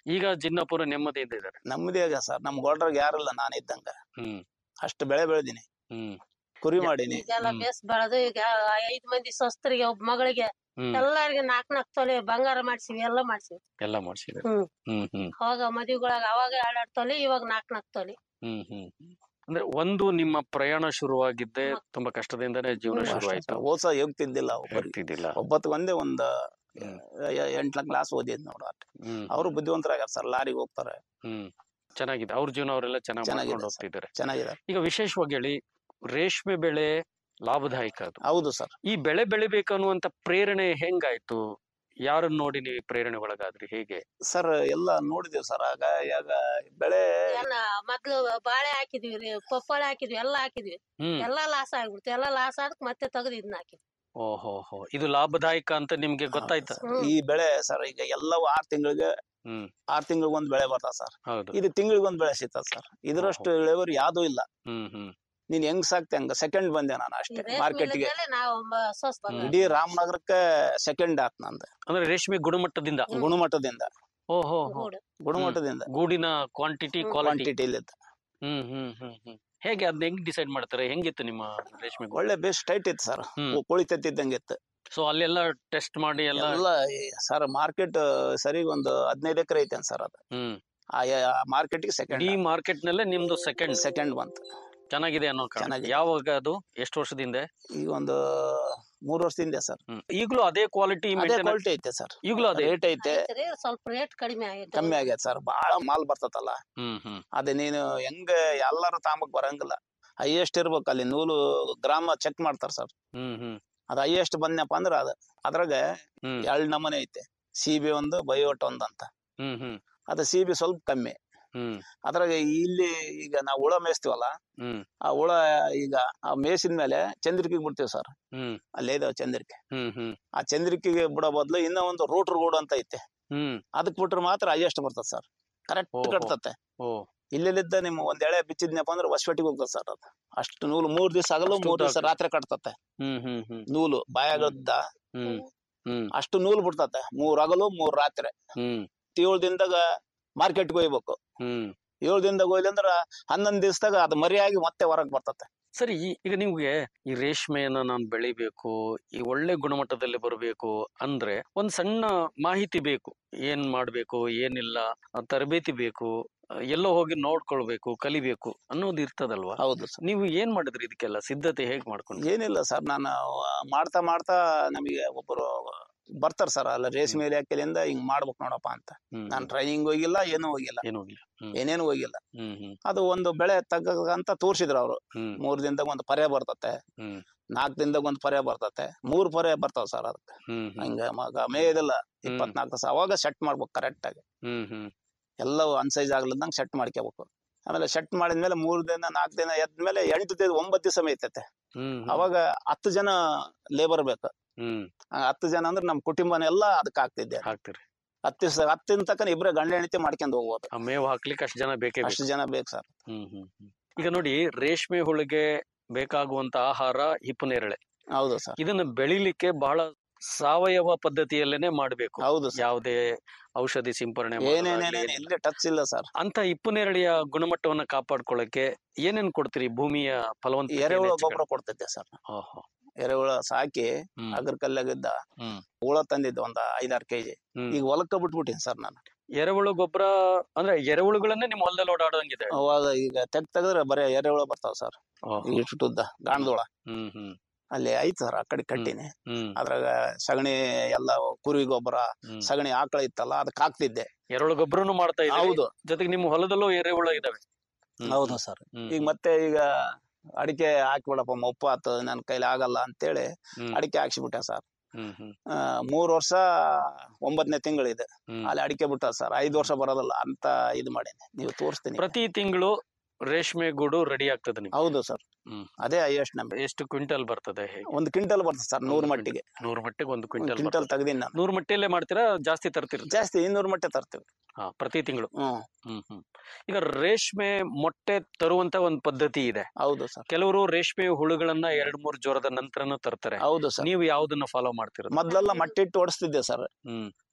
Speaker 4: ಈಗ ಜಿನ್ನಾಪುರ ನೆಮ್ಮದಿಯಿಂದ ಇದ್ದಾರೆ
Speaker 5: ನಮ್ಮದೇ ಆಗ ಸರ್ ನಮ್ ಗೋಲ್ಡ್ರಾಗ ಯಾರಿಲ್ಲ ನಾನು ಇದ್ದಂಗ
Speaker 4: ಹ್ಮ್
Speaker 5: ಅಷ್ಟು ಬೆಳೆ ಬೆಳೆದಿನಿ
Speaker 4: ಹ್ಮ್
Speaker 5: ಕುರಿ ಮಾಡೀನಿ
Speaker 6: ಈಗೆಲ್ಲ
Speaker 4: ಹ್ಮ್.
Speaker 6: ಬೇಸ್ ಬೆಳೆದು ಈಗ ಐದ್ ಮಂದಿ ಸ್ವಸ್ಥರಿಗೆ ಒಬ್ಬ ಮಗಳಿಗೆ
Speaker 4: ಹ್ಮ್
Speaker 6: ಎಲ್ಲಾರ್ಗೆ ನಾಕ್ ನಾಕ್ ತೊಲೆ ಬಂಗಾರ ಮಾಡ್ಸಿವಿ ಎಲ್ಲ ಮಾಡ್ಸಿವಿ
Speaker 4: ಎಲ್ಲ ಮಾಡ್ಸಿದ್ದಾರೆ
Speaker 6: ಹ್ಮ್.
Speaker 4: ಹ್ಮ್ ಹ್ಮ್
Speaker 6: ಅವಾಗ ಮದ್ವಿಗೊಳಗ ಅವಾಗ ಎರಡೆರಡ್ ತೊಲೆ ಇವಾಗ ನಾಕ್ ನಾಕ್ ತೊಲೆ
Speaker 4: ಹ್ಮ್ ಹ್ಮ್ ಹ್ಮ್. ಅಂದ್ರೆ ಒಂದು ನಿಮ್ಮ ಪ್ರಯಾಣ ಶುರುವಾಗಿದ್ದೆ ತುಂಬಾ ಕಷ್ಟದಿಂದನೇ ಜೀವನ ಶುರುವಾಯ್ತು
Speaker 5: ಓದ್ಸ ಹೋಗ್ತಿದ್ದಿಲ್ಲ ಒಬ್ಬರಿಗೆ
Speaker 4: ಹೋಗ್ತಿದ್ದಿಲ್ಲ
Speaker 5: ಒಬ್ಬತ್ತು ಒಂದೇ ಒಂದ್
Speaker 4: ಹ್ಮ್.
Speaker 5: ಎಂಟ್ಲ ಕ್ಲಾಸ್ ಓದಿದ್ ನೋಡ
Speaker 4: ಹ್ಮ್
Speaker 5: ಅವರು ಬುದ್ಧಿವಂತರಾಗ್ಯಾರ ಸರ್ ಲಾರಿಗೆ ಹೋಗ್ತಾರೆ
Speaker 4: ಹ್ಮ್ ಚೆನ್ನಾಗಿದೆ ಅವ್ರ ಜೀವನ ಅವರೆಲ್ಲ ಚೆನ್ನಾಗಿ
Speaker 5: ಚೆನ್ನಾಗಿದೆ
Speaker 4: ಮಾಡ್ಕೊಂಡು
Speaker 5: ಸರ್.
Speaker 4: ಹೋಗ್ತಿದ್ದಾರೆ
Speaker 5: ಚೆನ್ನಾಗಿದೆ
Speaker 4: ಈಗ ವಿಶೇಷವಾಗಿ ಹೇಳಿ ರೇಷ್ಮೆ ಬೆಳೆ ಲಾಭದಾಯಕ ಅದು
Speaker 5: ಹೌದು ಸರ್
Speaker 4: ಈ ಬೆಳೆ ಬೆಳಿಬೇಕು ಅನ್ನುವಂತ ಪ್ರೇರಣೆ ಹೆಂಗಾಯ್ತು ಯಾರನ್ನ ನೋಡಿ ನೀವು ಪ್ರೇರಣೆ ಒಳಗಾದ್ರಿ ಹೇಗೆ
Speaker 5: ಸರ್ ಎಲ್ಲ ನೋಡಿದೇವ್ ಸರ್ ಆಗ ಈಗ ಬೆಳೆ
Speaker 6: ಎಲ್ಲ ಮೊದ್ಲು ಬಾಳೆ ಹಾಕಿದ್ವಿ ರೀ ಪಪ್ಪಾಳೆ ಹಾಕಿದ್ವಿ ಎಲ್ಲಾ ಹಾಕಿದ್ವಿ
Speaker 4: ಹ್ಮ್
Speaker 6: ಎಲ್ಲಾ ಲಾಸ್ ಆಗ್ಬಿಡ್ತು ಎಲ್ಲಾ ಲಾಸ್ ಆದಕ್ ಮತ್ತೆ ತೆಗ್ದು ಇದನ್ನ ಹಾಕಿದ್ವಿ
Speaker 4: ಓಹೋ ಹೋ ಇದು ಲಾಭದಾಯಕ ಅಂತ ನಿಮ್ಗೆ ಗೊತ್ತಾಯ್ತಾ
Speaker 6: ಹ್ಮ್.
Speaker 5: ಈ ಬೆಳೆ ಸರ್ ಈಗ ಎಲ್ಲವೂ ಆರ್ ತಿಂಗಳಿಗೆ
Speaker 4: ಹ್ಮ್
Speaker 5: ಆರ್ ತಿಂಗಳಿಗೆ ಒಂದ್ ಬೆಳೆ ಬರ್ತದ ಸರ್
Speaker 4: ಹೌದು
Speaker 5: ಇದು ತಿಂಗಳಿಗೆ ಒಂದ್ ಬೆಳೆ ಸಿಗ್ತದ ಸರ್ ಇದರಷ್ಟು ಇಳುವರಿ ಯಾವ್ದು ಇಲ್ಲ
Speaker 4: ಹ್ಮ್ ಹ್ಮ್
Speaker 5: ನೀನ್ ಹೆಂಗ್ ಸಾಕ್ತೆ ಹಂಗ ಸೆಕೆಂಡ್ ಬಂದೆ ನಾನು
Speaker 6: ಈ
Speaker 5: ಅಷ್ಟೇ
Speaker 6: ರೇಷ್ಮೆ
Speaker 5: ಮಾರ್ಕೆಟ್ಗೆ
Speaker 6: ಇಲ್ಲದಲ್ಲೇ ನಾವು ಮ- ಸ್ವಸ್ಥ ಬಂದ
Speaker 5: ಇಡೀ ರಾಮನಗರಕ್ಕೆ ಸೆಕೆಂಡ್ ಆತ್ ನಂದು
Speaker 4: ಅಂದ್ರೆ ರೇಷ್ಮೆ ಗುಣಮಟ್ಟದಿಂದ
Speaker 6: ಹ್ಮ್.
Speaker 5: ಗುಣಮಟ್ಟದಿಂದ
Speaker 4: ಓಹೋ
Speaker 6: ಗೂಡು.
Speaker 5: ಗುಣಮಟ್ಟದಿಂದ
Speaker 4: ಗೂಡಿನ ಕ್ವಾಂಟಿಟಿ
Speaker 6: ಹ್ಮ್.
Speaker 4: ಕ್ವಾಲಿಟಿ
Speaker 5: ಕ್ವಾಂಟಿಟಿ ಇಲ್ಲ
Speaker 4: ಹ್ಮ್ ಹ್ಮ್ ಹ್ಮ್ ಹ್ಮ್ ಹೇಗೆ ಅದನ್ನ ಹೆಂಗ್ ಡಿಸೈಡ್ ಮಾಡ್ತಾರೆ ಹೆಂಗಿತ್ತು ನಿಮ್ಮ ರೇಷ್ಮೆ ಗೂಡು
Speaker 5: ಒಳ್ಳೆ ಬೇಸ್ ಟೈಟ್ ಇತ್ತು ಸರ್
Speaker 4: ಹ್ಮ್.
Speaker 5: ಕೋಳಿ ತತ್ತಿದ್ದಂಗೆ ಇತ್ತು
Speaker 4: ಸೊ ಅಲ್ಲೆಲ್ಲ ಟೆಸ್ಟ್ ಮಾಡಿ ಎಲ್ಲ
Speaker 5: ಎಲ್ಲ ಸರ್ ಮಾರ್ಕೆಟ್ ಸರಿ ಒಂದು ಹದಿನೈದು ಎಕರೆ ಐತೆ ಸರ್ ಅದು
Speaker 4: ಹ್ಮ್
Speaker 5: ಆ ಮಾರ್ಕೆಟ್ಗೆ
Speaker 4: ಇಡೀ
Speaker 5: ಸೆಕೆಂಡ್
Speaker 4: ಮಾರ್ಕೆಟ್ ನಲ್ಲೇ ನಿಮ್ದು ಸೆಕೆಂಡ್
Speaker 5: ಸೆಕೆಂಡ್ ಬಂತು
Speaker 4: ಚೆನ್ನಾಗಿದೆ ಅನ್ನೋ ಕಾರಣ
Speaker 5: ಚೆನ್ನಾಗಿದೆ.
Speaker 4: ಯಾವಾಗ ಅದು ಎಷ್ಟು ವರ್ಷದಿಂದ
Speaker 5: ಈಗ ಒಂದು ಮೂರು ವರ್ಷದಿಂದ ಸರ್
Speaker 4: ಹ್ಮ್ ಈಗಲೂ ಅದೇ ಕ್ವಾಲಿಟಿ
Speaker 5: ಅದೇ ಕ್ವಾಲಿಟಿ ಐತೆ ಸರ್
Speaker 4: ಈಗಲೂ ಅದೇ
Speaker 5: ರೇಟ್ ಐತೆ
Speaker 6: ಐತ್ರಿ, ಸ್ವಲ್ಪ ರೇಟ್ ಕಡಿಮೆ ಆಗೈತೆ
Speaker 5: ಕಮ್ಮಿ ಆಗೈತೆ ಸರ್ ಬಹಳ ಮಾಲ್ ಬರ್ತತಲ್ಲ
Speaker 4: ಹ್ಮ್ ಹ್ಮ್
Speaker 5: ಅದೇ ನೀನು ಹೆಂಗ ಎಲ್ಲಾರು ತಾಂಬಕ್ ಬರಂಗಿಲ್ಲ ಹೈಯೆಸ್ಟ್ ಇರ್ಬೇಕು ಅಲ್ಲಿ ನೂಲು ಗ್ರಾಮ ಚೆಕ್ ಮಾಡ್ತಾರ ಸರ್
Speaker 4: ಹ್ಮ್ ಹ್ಮ್
Speaker 5: ಅದ್ ಹೈಯೆಸ್ಟ್ ಬಂದ್ನಪ್ಪ ಅಂದ್ರ ಅದ ಅದ್ರಾಗ
Speaker 4: ಹ್ಮ್
Speaker 5: ಎರಡ್ ನಮೂನೆ ಐತೆ ಸಿ ಬಿ ಒಂದು ಬಯೋಟ್ ಒಂದ್ ಅಂತ
Speaker 4: ಹ್ಮ್ ಹ್ಮ್
Speaker 5: ಅದ ಸಿ ಬಿ ಸ್ವಲ್ಪ ಕಮ್ಮಿ
Speaker 4: ಹ್ಮ್
Speaker 5: ಅದ್ರಾಗ ಇಲ್ಲಿ ಈಗ ನಾವು ಹುಳ ಮೇಯಿಸ್ತೀವಲ್ಲ
Speaker 4: ಹ್ಮ್
Speaker 5: ಆ ಹುಳ ಈಗ ಆ ಮೇಯಿಸಿದ ಮೇಲೆ ಚಂದ್ರಿಕೆಗೆ ಬಿಡ್ತೀವಿ ಸರ್
Speaker 4: ಹ್ಮ್
Speaker 5: ಅಲ್ಲೇ ಇದಾವ ಚಂದ್ರಿಕೆ
Speaker 4: ಹ್ಮ್ ಹ್ಮ್
Speaker 5: ಆ ಚಂದ್ರಿಕೆಗೆ ಬಿಡೋ ಬದ್ಲು ಇನ್ನೂ ಒಂದು ರೂಟ್ರ್ ಗೂಡು ಅಂತ ಐತೆ
Speaker 4: ಹ್ಮ್
Speaker 5: ಅದಕ್ ಬಿಟ್ರೆ ಮಾತ್ರ ಹೈಯೆಸ್ಟ್ ಬರ್ತದೆ ಸರ್ ಕರೆಕ್ಟ್
Speaker 4: ಓಹೋ.
Speaker 5: ಕಟ್ತತೆ
Speaker 4: ಓ
Speaker 5: ಇಲ್ಲಿದ್ದ ನಿಮ್ಮ ಒಂದ್ ಎಳೆ ಬಿಚ್ಚಿದ್ನಪ್ಪ ಅಂದ್ರೆ ಹೊಸಪೇಟೆಗೆ ಹೋಗ್ತದೆ ಸರ್ ಅದು ಅಷ್ಟು ನೂಲು ಮೂರ್ ದಿವಸ ಆಗಲು
Speaker 4: ಅಷ್ಟು
Speaker 5: ಮೂರ್ ದಿವಸ
Speaker 4: ಉದ್ದ
Speaker 5: ರಾತ್ರಿ ಕಟ್ತತೆ
Speaker 4: ಹ್ಮ್ ಹ್ಮ್ ಹ್ಮ್
Speaker 5: ನೂಲು ಬಾಯಾಗದ್ದ
Speaker 4: ಹ್ಮ್ ಹ್ಮ್
Speaker 5: ಅಷ್ಟು ನೂಲು ಬಿಡ್ತತೆ ಮೂರ್ ಹಗಲು ಮೂರ್ ರಾತ್ರಿ
Speaker 4: ಹ್ಮ್
Speaker 5: ಏಳು ದಿನದಾಗ ಮಾರ್ಕೆಟ್ಗೆ ಹೋಗ್ಬೇಕು
Speaker 4: ಹ್ಮ್
Speaker 5: ಏಳು ದಿನದಾಗ ಹೋಯ್ಲಿ ಅಂದ್ರ ಹನ್ನೊಂದ್ ದಿವಸದಾಗ ಅದು ಮರಿಯಾಗಿ ಮತ್ತೆ ಹೊರಗ್ ಬರ್ತತೆ
Speaker 4: ಸರಿ ಈ- ಈಗ ನಿಮ್ಗೆ ಈ ರೇಷ್ಮೆಯನ್ನ ನಾನು ಬೆಳಿಬೇಕು ಈ ಒಳ್ಳೆ ಗುಣಮಟ್ಟದಲ್ಲಿ ಬರಬೇಕು ಅಂದ್ರೆ ಒಂದ್ ಸಣ್ಣ ಮಾಹಿತಿ ಬೇಕು ಏನ್ ಮಾಡ್ಬೇಕು ಏನಿಲ್ಲ ಆ ತರಬೇತಿ ಬೇಕು ಆ, ಎಲ್ಲೋ ಹೋಗಿ ನೋಡ್ಕೊಳ್ಬೇಕು ಕಲಿಬೇಕು ಅನ್ನೋದು ಇರ್ತದಲ್ವಾ
Speaker 5: ಹೌದು ಸರ್
Speaker 4: ನೀವು ಏನ್ ಮಾಡಿದ್ರಿ ಇದಕ್ಕೆಲ್ಲ ಸಿದ್ಧತೆ ಹೇಗ್ ಮಾಡ್ಕೊಂಡ್ರಿ
Speaker 5: ಏನಿಲ್ಲ ಸರ್ ನಾನು ಮಾಡ್ತಾ ಮಾಡ್ತಾ ನಮಗೆ ಒಬ್ಬರು ಬರ್ತಾರ ಸರ್ ಅಲ್ಲ ರೇಷ್ಮೆ ಇಲಾಖೆಯಿಂದ ಹಿಂಗ್ ಮಾಡ್ಬೇಕು ನೋಡಪ್ಪ ಅಂತ
Speaker 4: ಹ್ಮ್
Speaker 5: ನಾನ್ ಟ್ರೈನಿಂಗ್ ಹೋಗಿಲ್ಲ ಏನೂ ಹೋಗಿಲ್ಲ
Speaker 4: ಏನೂ ಇಲ್ಲ ಹ್ಮ್
Speaker 5: ಏನೇನು ಹೋಗಿಲ್ಲ
Speaker 4: ಹ್ಮ್ ಹ್ಮ್
Speaker 5: ಅದು ಒಂದು ಬೆಳೆ ತಗ್ಗಂತ ತೋರ್ಸಿದ್ರು ಅವ್ರು
Speaker 4: ಹ್ಮ್
Speaker 5: ಮೂರ್ ದಿನದಾಗ ಒಂದು ಪರ್ಯ ಬರ್ತತೆ
Speaker 4: ಹ್ಮ್
Speaker 5: ನಾಲ್ಕ್ ದಿನದಾಗ ಒಂದ್ ಪರ್ಯ ಬರ್ತತೆ ಮೂರ್ ಪರ್ಯ ಬರ್ತಾವ ಸರ್ ಅದಕ್ಕೆ
Speaker 4: ಹ್ಮ್ ಹ್ಮ್
Speaker 5: ಹಂಗ ಮಗ ಮೇಯದಿಲ್ಲ ಇಪ್ಪತ್ನಾಲ್ಕು ತಾಸ ಅವಾಗ ಸೆಟ್ ಮಾಡ್ಬೇಕು ಕರೆಕ್ಟ್ ಆಗಿ
Speaker 4: ಹ್ಮ್ ಹ್ಮ್
Speaker 5: ಎಲ್ಲವೂ ಅನ್ಸೈಜ್ ಆಗ್ಲದಂಗ್ ಸೆಟ್ ಮಾಡ್ಕೋಬೇಕು ಆಮೇಲೆ ಸೆಟ್ ಮಾಡಿದ್ಮೇಲೆ ಮೂರ್ ದಿನ ನಾಲ್ಕು ದಿನ ಎದ್ಮೇಲೆ ಎಂಟು ದಿನ ಒಂಬತ್ತು ದಿವಸ ಮೇಯ್ತೈತೆ
Speaker 4: ಹ್ಮ್ ಹ್ಮ್
Speaker 5: ಅವಾಗ ಹತ್ತು ಜನ ಲೇಬರ್ ಬೇಕು
Speaker 4: ಹ್ಮ್
Speaker 5: ಆ ಹತ್ತು ಜನ ಅಂದ್ರೆ ನಮ್ ಕುಟುಂಬನೆಲ್ಲ ಅದಕ್ಕೆ ಆಗ್ತಿದ್ದೆ
Speaker 4: ಹಾಕ್ತಿರಿ
Speaker 5: ಹತ್ತು ದಿವಸ ಹತ್ತಿನ ತಕ್ಕ ಇಬ್ರೇ ಗಂಡ ಹೆಂಡತಿ ಮಾಡ್ಕೊಂಡು ಹೋಗ್ಬೋದು
Speaker 4: ಆ ಮೇವು ಹಾಕ್ಲಿಕ್ಕೆ ಅಷ್ಟು ಜನ ಬೇಕೇ ಬೇಕು
Speaker 5: ಅಷ್ಟು ಜನ ಬೇಕು ಸರ್
Speaker 4: ಹ್ಮ್ ಹ್ಮ್ ಹ್ಮ್. ಈಗ ನೋಡಿ ರೇಷ್ಮೆ ಹುಳುಗೆ ಬೇಕಾಗುವಂತ ಆಹಾರ ಹಿಪ್ಪನೇರಳೆ
Speaker 5: ಹೌದು ಸರ್
Speaker 4: ಇದನ್ನ ಬೆಳಿಲಿಕ್ಕೆ ಬಹಳ ಸಾವಯವ ಪದ್ಧತಿಯಲ್ಲೇನೆ ಮಾಡ್ಬೇಕು
Speaker 5: ಹೌದು ಸರ್
Speaker 4: ಯಾವುದೇ ಔಷಧಿ ಸಿಂಪರಣೆ ಮಾಡೋದಾಗ್ಲಿ
Speaker 5: ಏನೇನೇನೇನು
Speaker 4: ಏನಿಲ್ಲ.
Speaker 5: ಇಲ್ಲಿ ಟಚ್ ಇಲ್ಲ ಸರ್
Speaker 4: ಅಂತ ಹಿಪ್ಪನೇರಳೆಯ ಗುಣಮಟ್ಟವನ್ನ ಕಾಪಾಡ್ಕೊಳ್ಳಕ್ಕೆ ಏನೇನ್ ಕೊಡ್ತೀರಿ ಭೂಮಿಯ ಫಲವಂತ
Speaker 5: ಎರೆಹುಳ ಗೊಬ್ಬರ ಕೊಡ್ತಿದ್ದೆ ಸರ್ ಎರೆಹುಳ ಸಾಕಿ
Speaker 4: ಹ್ಮ್
Speaker 5: ಅಗ್ರ ಕಲ್ಲಾಗಿದ್ದ
Speaker 4: ಹ್ಮ್
Speaker 5: ಹುಳ ತಂದಿದ್ದೆ ಒಂದ್ ಐದಾರು ಕೆಜಿ
Speaker 4: ಹ್ಮ್.
Speaker 5: ಈಗ ಹೊಲಕ್ಕ ಬಿಟ್ಬಿಟ್ಟಿನಿ ಸರ್ ನಾನು
Speaker 4: ಎರೆಹುಳು ಗೊಬ್ಬರ ಅಂದ್ರೆ ಎರೆಹುಳುಗಳನ್ನೇ ನಿಮ್ ಹೊಲದಲ್ಲಿ ಓಡಾಡಂಗಿದೆ
Speaker 5: ಅವಾಗ ಈಗ ತೆಗ್ ತೆಗೆದ್ರೆ ಬರೀ ಎರೆಹುಳ ಬರ್ತಾವ ಸರ್ ಇಷ್ಟುದ್ದ ಗಾಣದೊಳ
Speaker 4: ಹ್ಮ್ ಹ್ಮ್
Speaker 5: ಅಲ್ಲಿ ಐತ್ ಸರ್ ಆ ಕಡೆ ಕಟ್ಟಿನಿ
Speaker 4: ಹ್ಮ್
Speaker 5: ಅದ್ರಾಗ ಸಗಣಿ ಎಲ್ಲ ಕುರಿ ಗೊಬ್ಬರ
Speaker 4: ಹ್ಮ್
Speaker 5: ಸಗಣಿ ಆಕಳ ಇತ್ತಲ್ಲ ಅದಕ್ಕೆ ಹಾಕ್ತಿದ್ದೆ
Speaker 4: ಎರೆಹುಳು ಗೊಬ್ಬರನು ಮಾಡ್ತಾ ಇದ್ದೀವಿ
Speaker 5: ಹೌದು
Speaker 4: ಜೊತೆಗೆ ನಿಮ್ಮ ಹೊಲದಲ್ಲೂ ಎರೆಹುಳ ಇದಾವೆ ಹ್ಮ್.
Speaker 5: ಹೌದು ಸರ್
Speaker 4: ಹ್ಮ್.
Speaker 5: ಈಗ ಮತ್ತೆ ಈಗ ಅಡಿಕೆ ಹಾಕ್ಬಿಡಪ್ಪ ಒಪ್ಪ ಆತು ನನ್ ಕೈಲಿ ಆಗಲ್ಲ ಅಂತೇಳಿ
Speaker 4: ಹ್ಮ್.
Speaker 5: ಅಡಿಕೆ ಹಾಕ್ಸಿಬಿಟ್ಟೆ ಸರ್
Speaker 4: ಹ್ಮ್ ಹ್ಮ್
Speaker 5: ಆ, ಮೂರ್ ವರ್ಷ ಒಂಬತ್ತನೇ ತಿಂಗಳಿದೆ
Speaker 4: ಹ್ಮ್.
Speaker 5: ಅಲ್ಲಿ ಅಡಿಕೆ ಬಿಟ್ಟ ಸರ್ ಐದ್ ವರ್ಷ ಬರೋದಲ್ಲ ಅಂತ ಇದು ಮಾಡೀನಿ ನೀವು ತೋರಿಸ್ತೀನಿ
Speaker 4: ಪ್ರತಿ ತಿಂಗಳು ರೇಷ್ಮೆ ಗೂಡು ರೆಡಿ ಆಗ್ತದೆ ನಿಮ್ಗೆ
Speaker 5: ಹೌದು ಸರ್
Speaker 4: ಹ್ಮ್.
Speaker 5: ಅದೇ ಹೈಯೆಸ್ಟ್ ನಮ್ಗೆ
Speaker 4: ಎಷ್ಟು ಕ್ವಿಂಟಲ್ ಬರ್ತದೆ ಹೇಗೆ
Speaker 5: ಒಂದು ಕ್ವಿಂಟಲ್ ಬರ್ತದೆ ಸರ್ ನೂರ್
Speaker 4: ಒಂದು
Speaker 5: ಮಟ್ಟಿಗೆ
Speaker 4: ನೂರು ಮಟ್ಟಿಗೆ ಒಂದು
Speaker 5: ಒಂದು
Speaker 4: ಕ್ವಿಂಟಲ್
Speaker 5: ಕ್ವಿಂಟಲ್ ತೆಗ್ದೀನಿ ನಾನು
Speaker 4: ನೂರು ಮಟ್ಟಿಯಲ್ಲೇ ಮಾಡ್ತೀರಾ ಜಾಸ್ತಿ ತರ್ತಿರ್ತೀರಾ
Speaker 5: ಜಾಸ್ತಿ ಇನ್ನೂರು ಮಟ್ಟೆ ತರ್ತೀವಿ
Speaker 4: ಹಾ ಪ್ರತಿ ತಿಂಗಳು
Speaker 5: ಹ್ಮ್
Speaker 4: ಹ್ಮ್ ಹ್ಮ್ ಈಗ ರೇಷ್ಮೆ ಮೊಟ್ಟೆ ತರುವಂತ ಒಂದು ಪದ್ಧತಿ ಇದೆ
Speaker 5: ಹೌದು ಸರ್
Speaker 4: ಕೆಲವರು ರೇಷ್ಮೆ ಹುಳುಗಳನ್ನ ಎರಡ್ ಮೂರ್ ಜ್ವರದ ನಂತರನೂ ತರ್ತಾರೆ
Speaker 5: ಹೌದು ಸರ್
Speaker 4: ನೀವು ಯಾವ್ದನ್ನ ಫಾಲೋ ಮಾಡ್ತಿರೋದು
Speaker 5: ಮೊದ್ಲೆಲ್ಲ ಮಟ್ಟಿಟ್ಟು ಓಡಿಸ್ತಿದ್ದೆ ಸರ್
Speaker 4: ಹ್ಮ್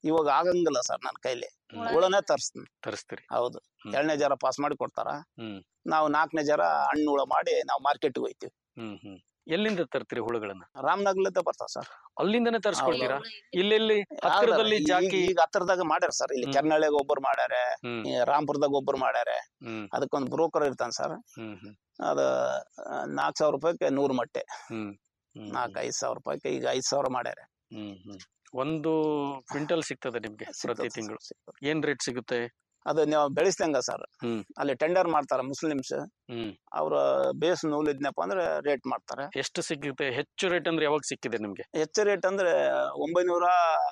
Speaker 5: ಇವಾಗ ಆಗಂಗಿಲ್ಲ ಸರ್ ನನ್ನ ಕೈಲಿ
Speaker 4: ಹ್ಮ್.
Speaker 5: ಹುಳನೇ ತರಿಸ್ತೀನಿ
Speaker 4: ತರಿಸ್ತೀರಿ
Speaker 5: ಹೌದು
Speaker 4: ಹ್ಮ್.
Speaker 5: ಎರಡನೇ ಜರ ಪಾಸ್ ಮಾಡಿ ಕೊಡ್ತಾರ
Speaker 4: ಹ್ಮ್.
Speaker 5: ನಾವು ನಾಲ್ಕನೇ ಜರ ಹಣ್ಣು ಹುಳ ಮಾಡಿ ನಾವು ಮಾರ್ಕೆಟ್ಗೆ ಹೋಯ್ತೀವಿ
Speaker 4: ಹ್ಮ್ ಹ್ಮ್ ಎಲ್ಲಿಂದ ತರ್ತೀರಿ ಹುಳುಗಳನ್ನ
Speaker 5: ರಾಮನಗರಲಿಂದ ಬರ್ತಾವ ಸರ್
Speaker 4: ಅಲ್ಲಿಂದನೇ ತರಿಸ್ಕೊಳ್ತೀರಾ ಇಲ್ಲೆಲ್ಲಿ
Speaker 5: ಯಾವ್ದಾರ
Speaker 4: ಹತ್ತಿರದಲ್ಲಿ
Speaker 5: ಈಗ-
Speaker 4: ಜಾಕಿ
Speaker 5: ಈಗ ಹತ್ರದಾಗ ಮಾಡ್ಯಾರ ಸರ್ ಇಲ್ಲಿ
Speaker 4: ಹ್ಮ್.
Speaker 5: ಕೆರ್ನಳ್ಳಿಗೆ ಒಬ್ಬರು ಮಾಡ್ಯಾರ
Speaker 4: ಹ್ಮ್
Speaker 5: ಈ ರಾಮ್ಪುರದಾಗ ಒಬ್ಬರು ಮಾಡ್ಯಾರ
Speaker 4: ಹ್ಮ್
Speaker 5: ಅದಕ್ಕೊಂದು ಬ್ರೋಕರ್ ಇರ್ತಾನೆ ಸರ್
Speaker 4: ಹ್ಮ್ ಹ್ಮ್
Speaker 5: ಅದ ನಾಲ್ಕು ಸಾವಿರ ರೂಪಾಯಿಗೆ ನೂರು ಮೊಟ್ಟೆ
Speaker 4: ಹ್ಮ್ ಹ್ಮ್
Speaker 5: ನಾಲ್ಕು ಐದು ಸಾವಿರ ರೂಪಾಯಿಗೆ ಈಗ ಐದು ಸಾವಿರ ಮಾಡ್ಯಾರ
Speaker 4: ಹ್ಮ್ ಹ್ಮ್ ಒಂದು ಕ್ವಿಂಟಲ್ ಸಿಗ್ತದೆ ನಿಮ್ಗೆ ಪ್ರತಿ
Speaker 5: ಸಿಗ್ತದೆ
Speaker 4: ತಿಂಗಳು
Speaker 5: ಸರ್, ಸಿಗ್ತದೆ.
Speaker 4: ಏನ್ ರೇಟ್ ಸಿಗುತ್ತೆ
Speaker 5: ಅದು ನೀವು ಬೆಳೆಸ್ದಂಗ ಸರ್
Speaker 4: ಹ್ಮ್.
Speaker 5: ಅಲ್ಲಿ ಟೆಂಡರ್ ಮಾಡ್ತಾರ ಮುಸ್ಲಿಮ್ಸ್
Speaker 4: ಹ್ಮ್
Speaker 5: ಅವ್ರ ಬೇಸ್ ನೂಲ್ ಇದ್ನಪ್ಪ ಅಂದ್ರೆ ರೇಟ್ ಮಾಡ್ತಾರೆ
Speaker 4: ಎಷ್ಟು ಸಿಗುತ್ತೆ ಹೆಚ್ಚು ರೇಟ್ ಅಂದ್ರೆ ಯಾವಾಗ ಸಿಕ್ಕಿದೆ ನಿಮ್ಗೆ
Speaker 5: ಹೆಚ್ಚು ರೇಟ್ ಅಂದ್ರೆ ಒಂಬೈನೂರ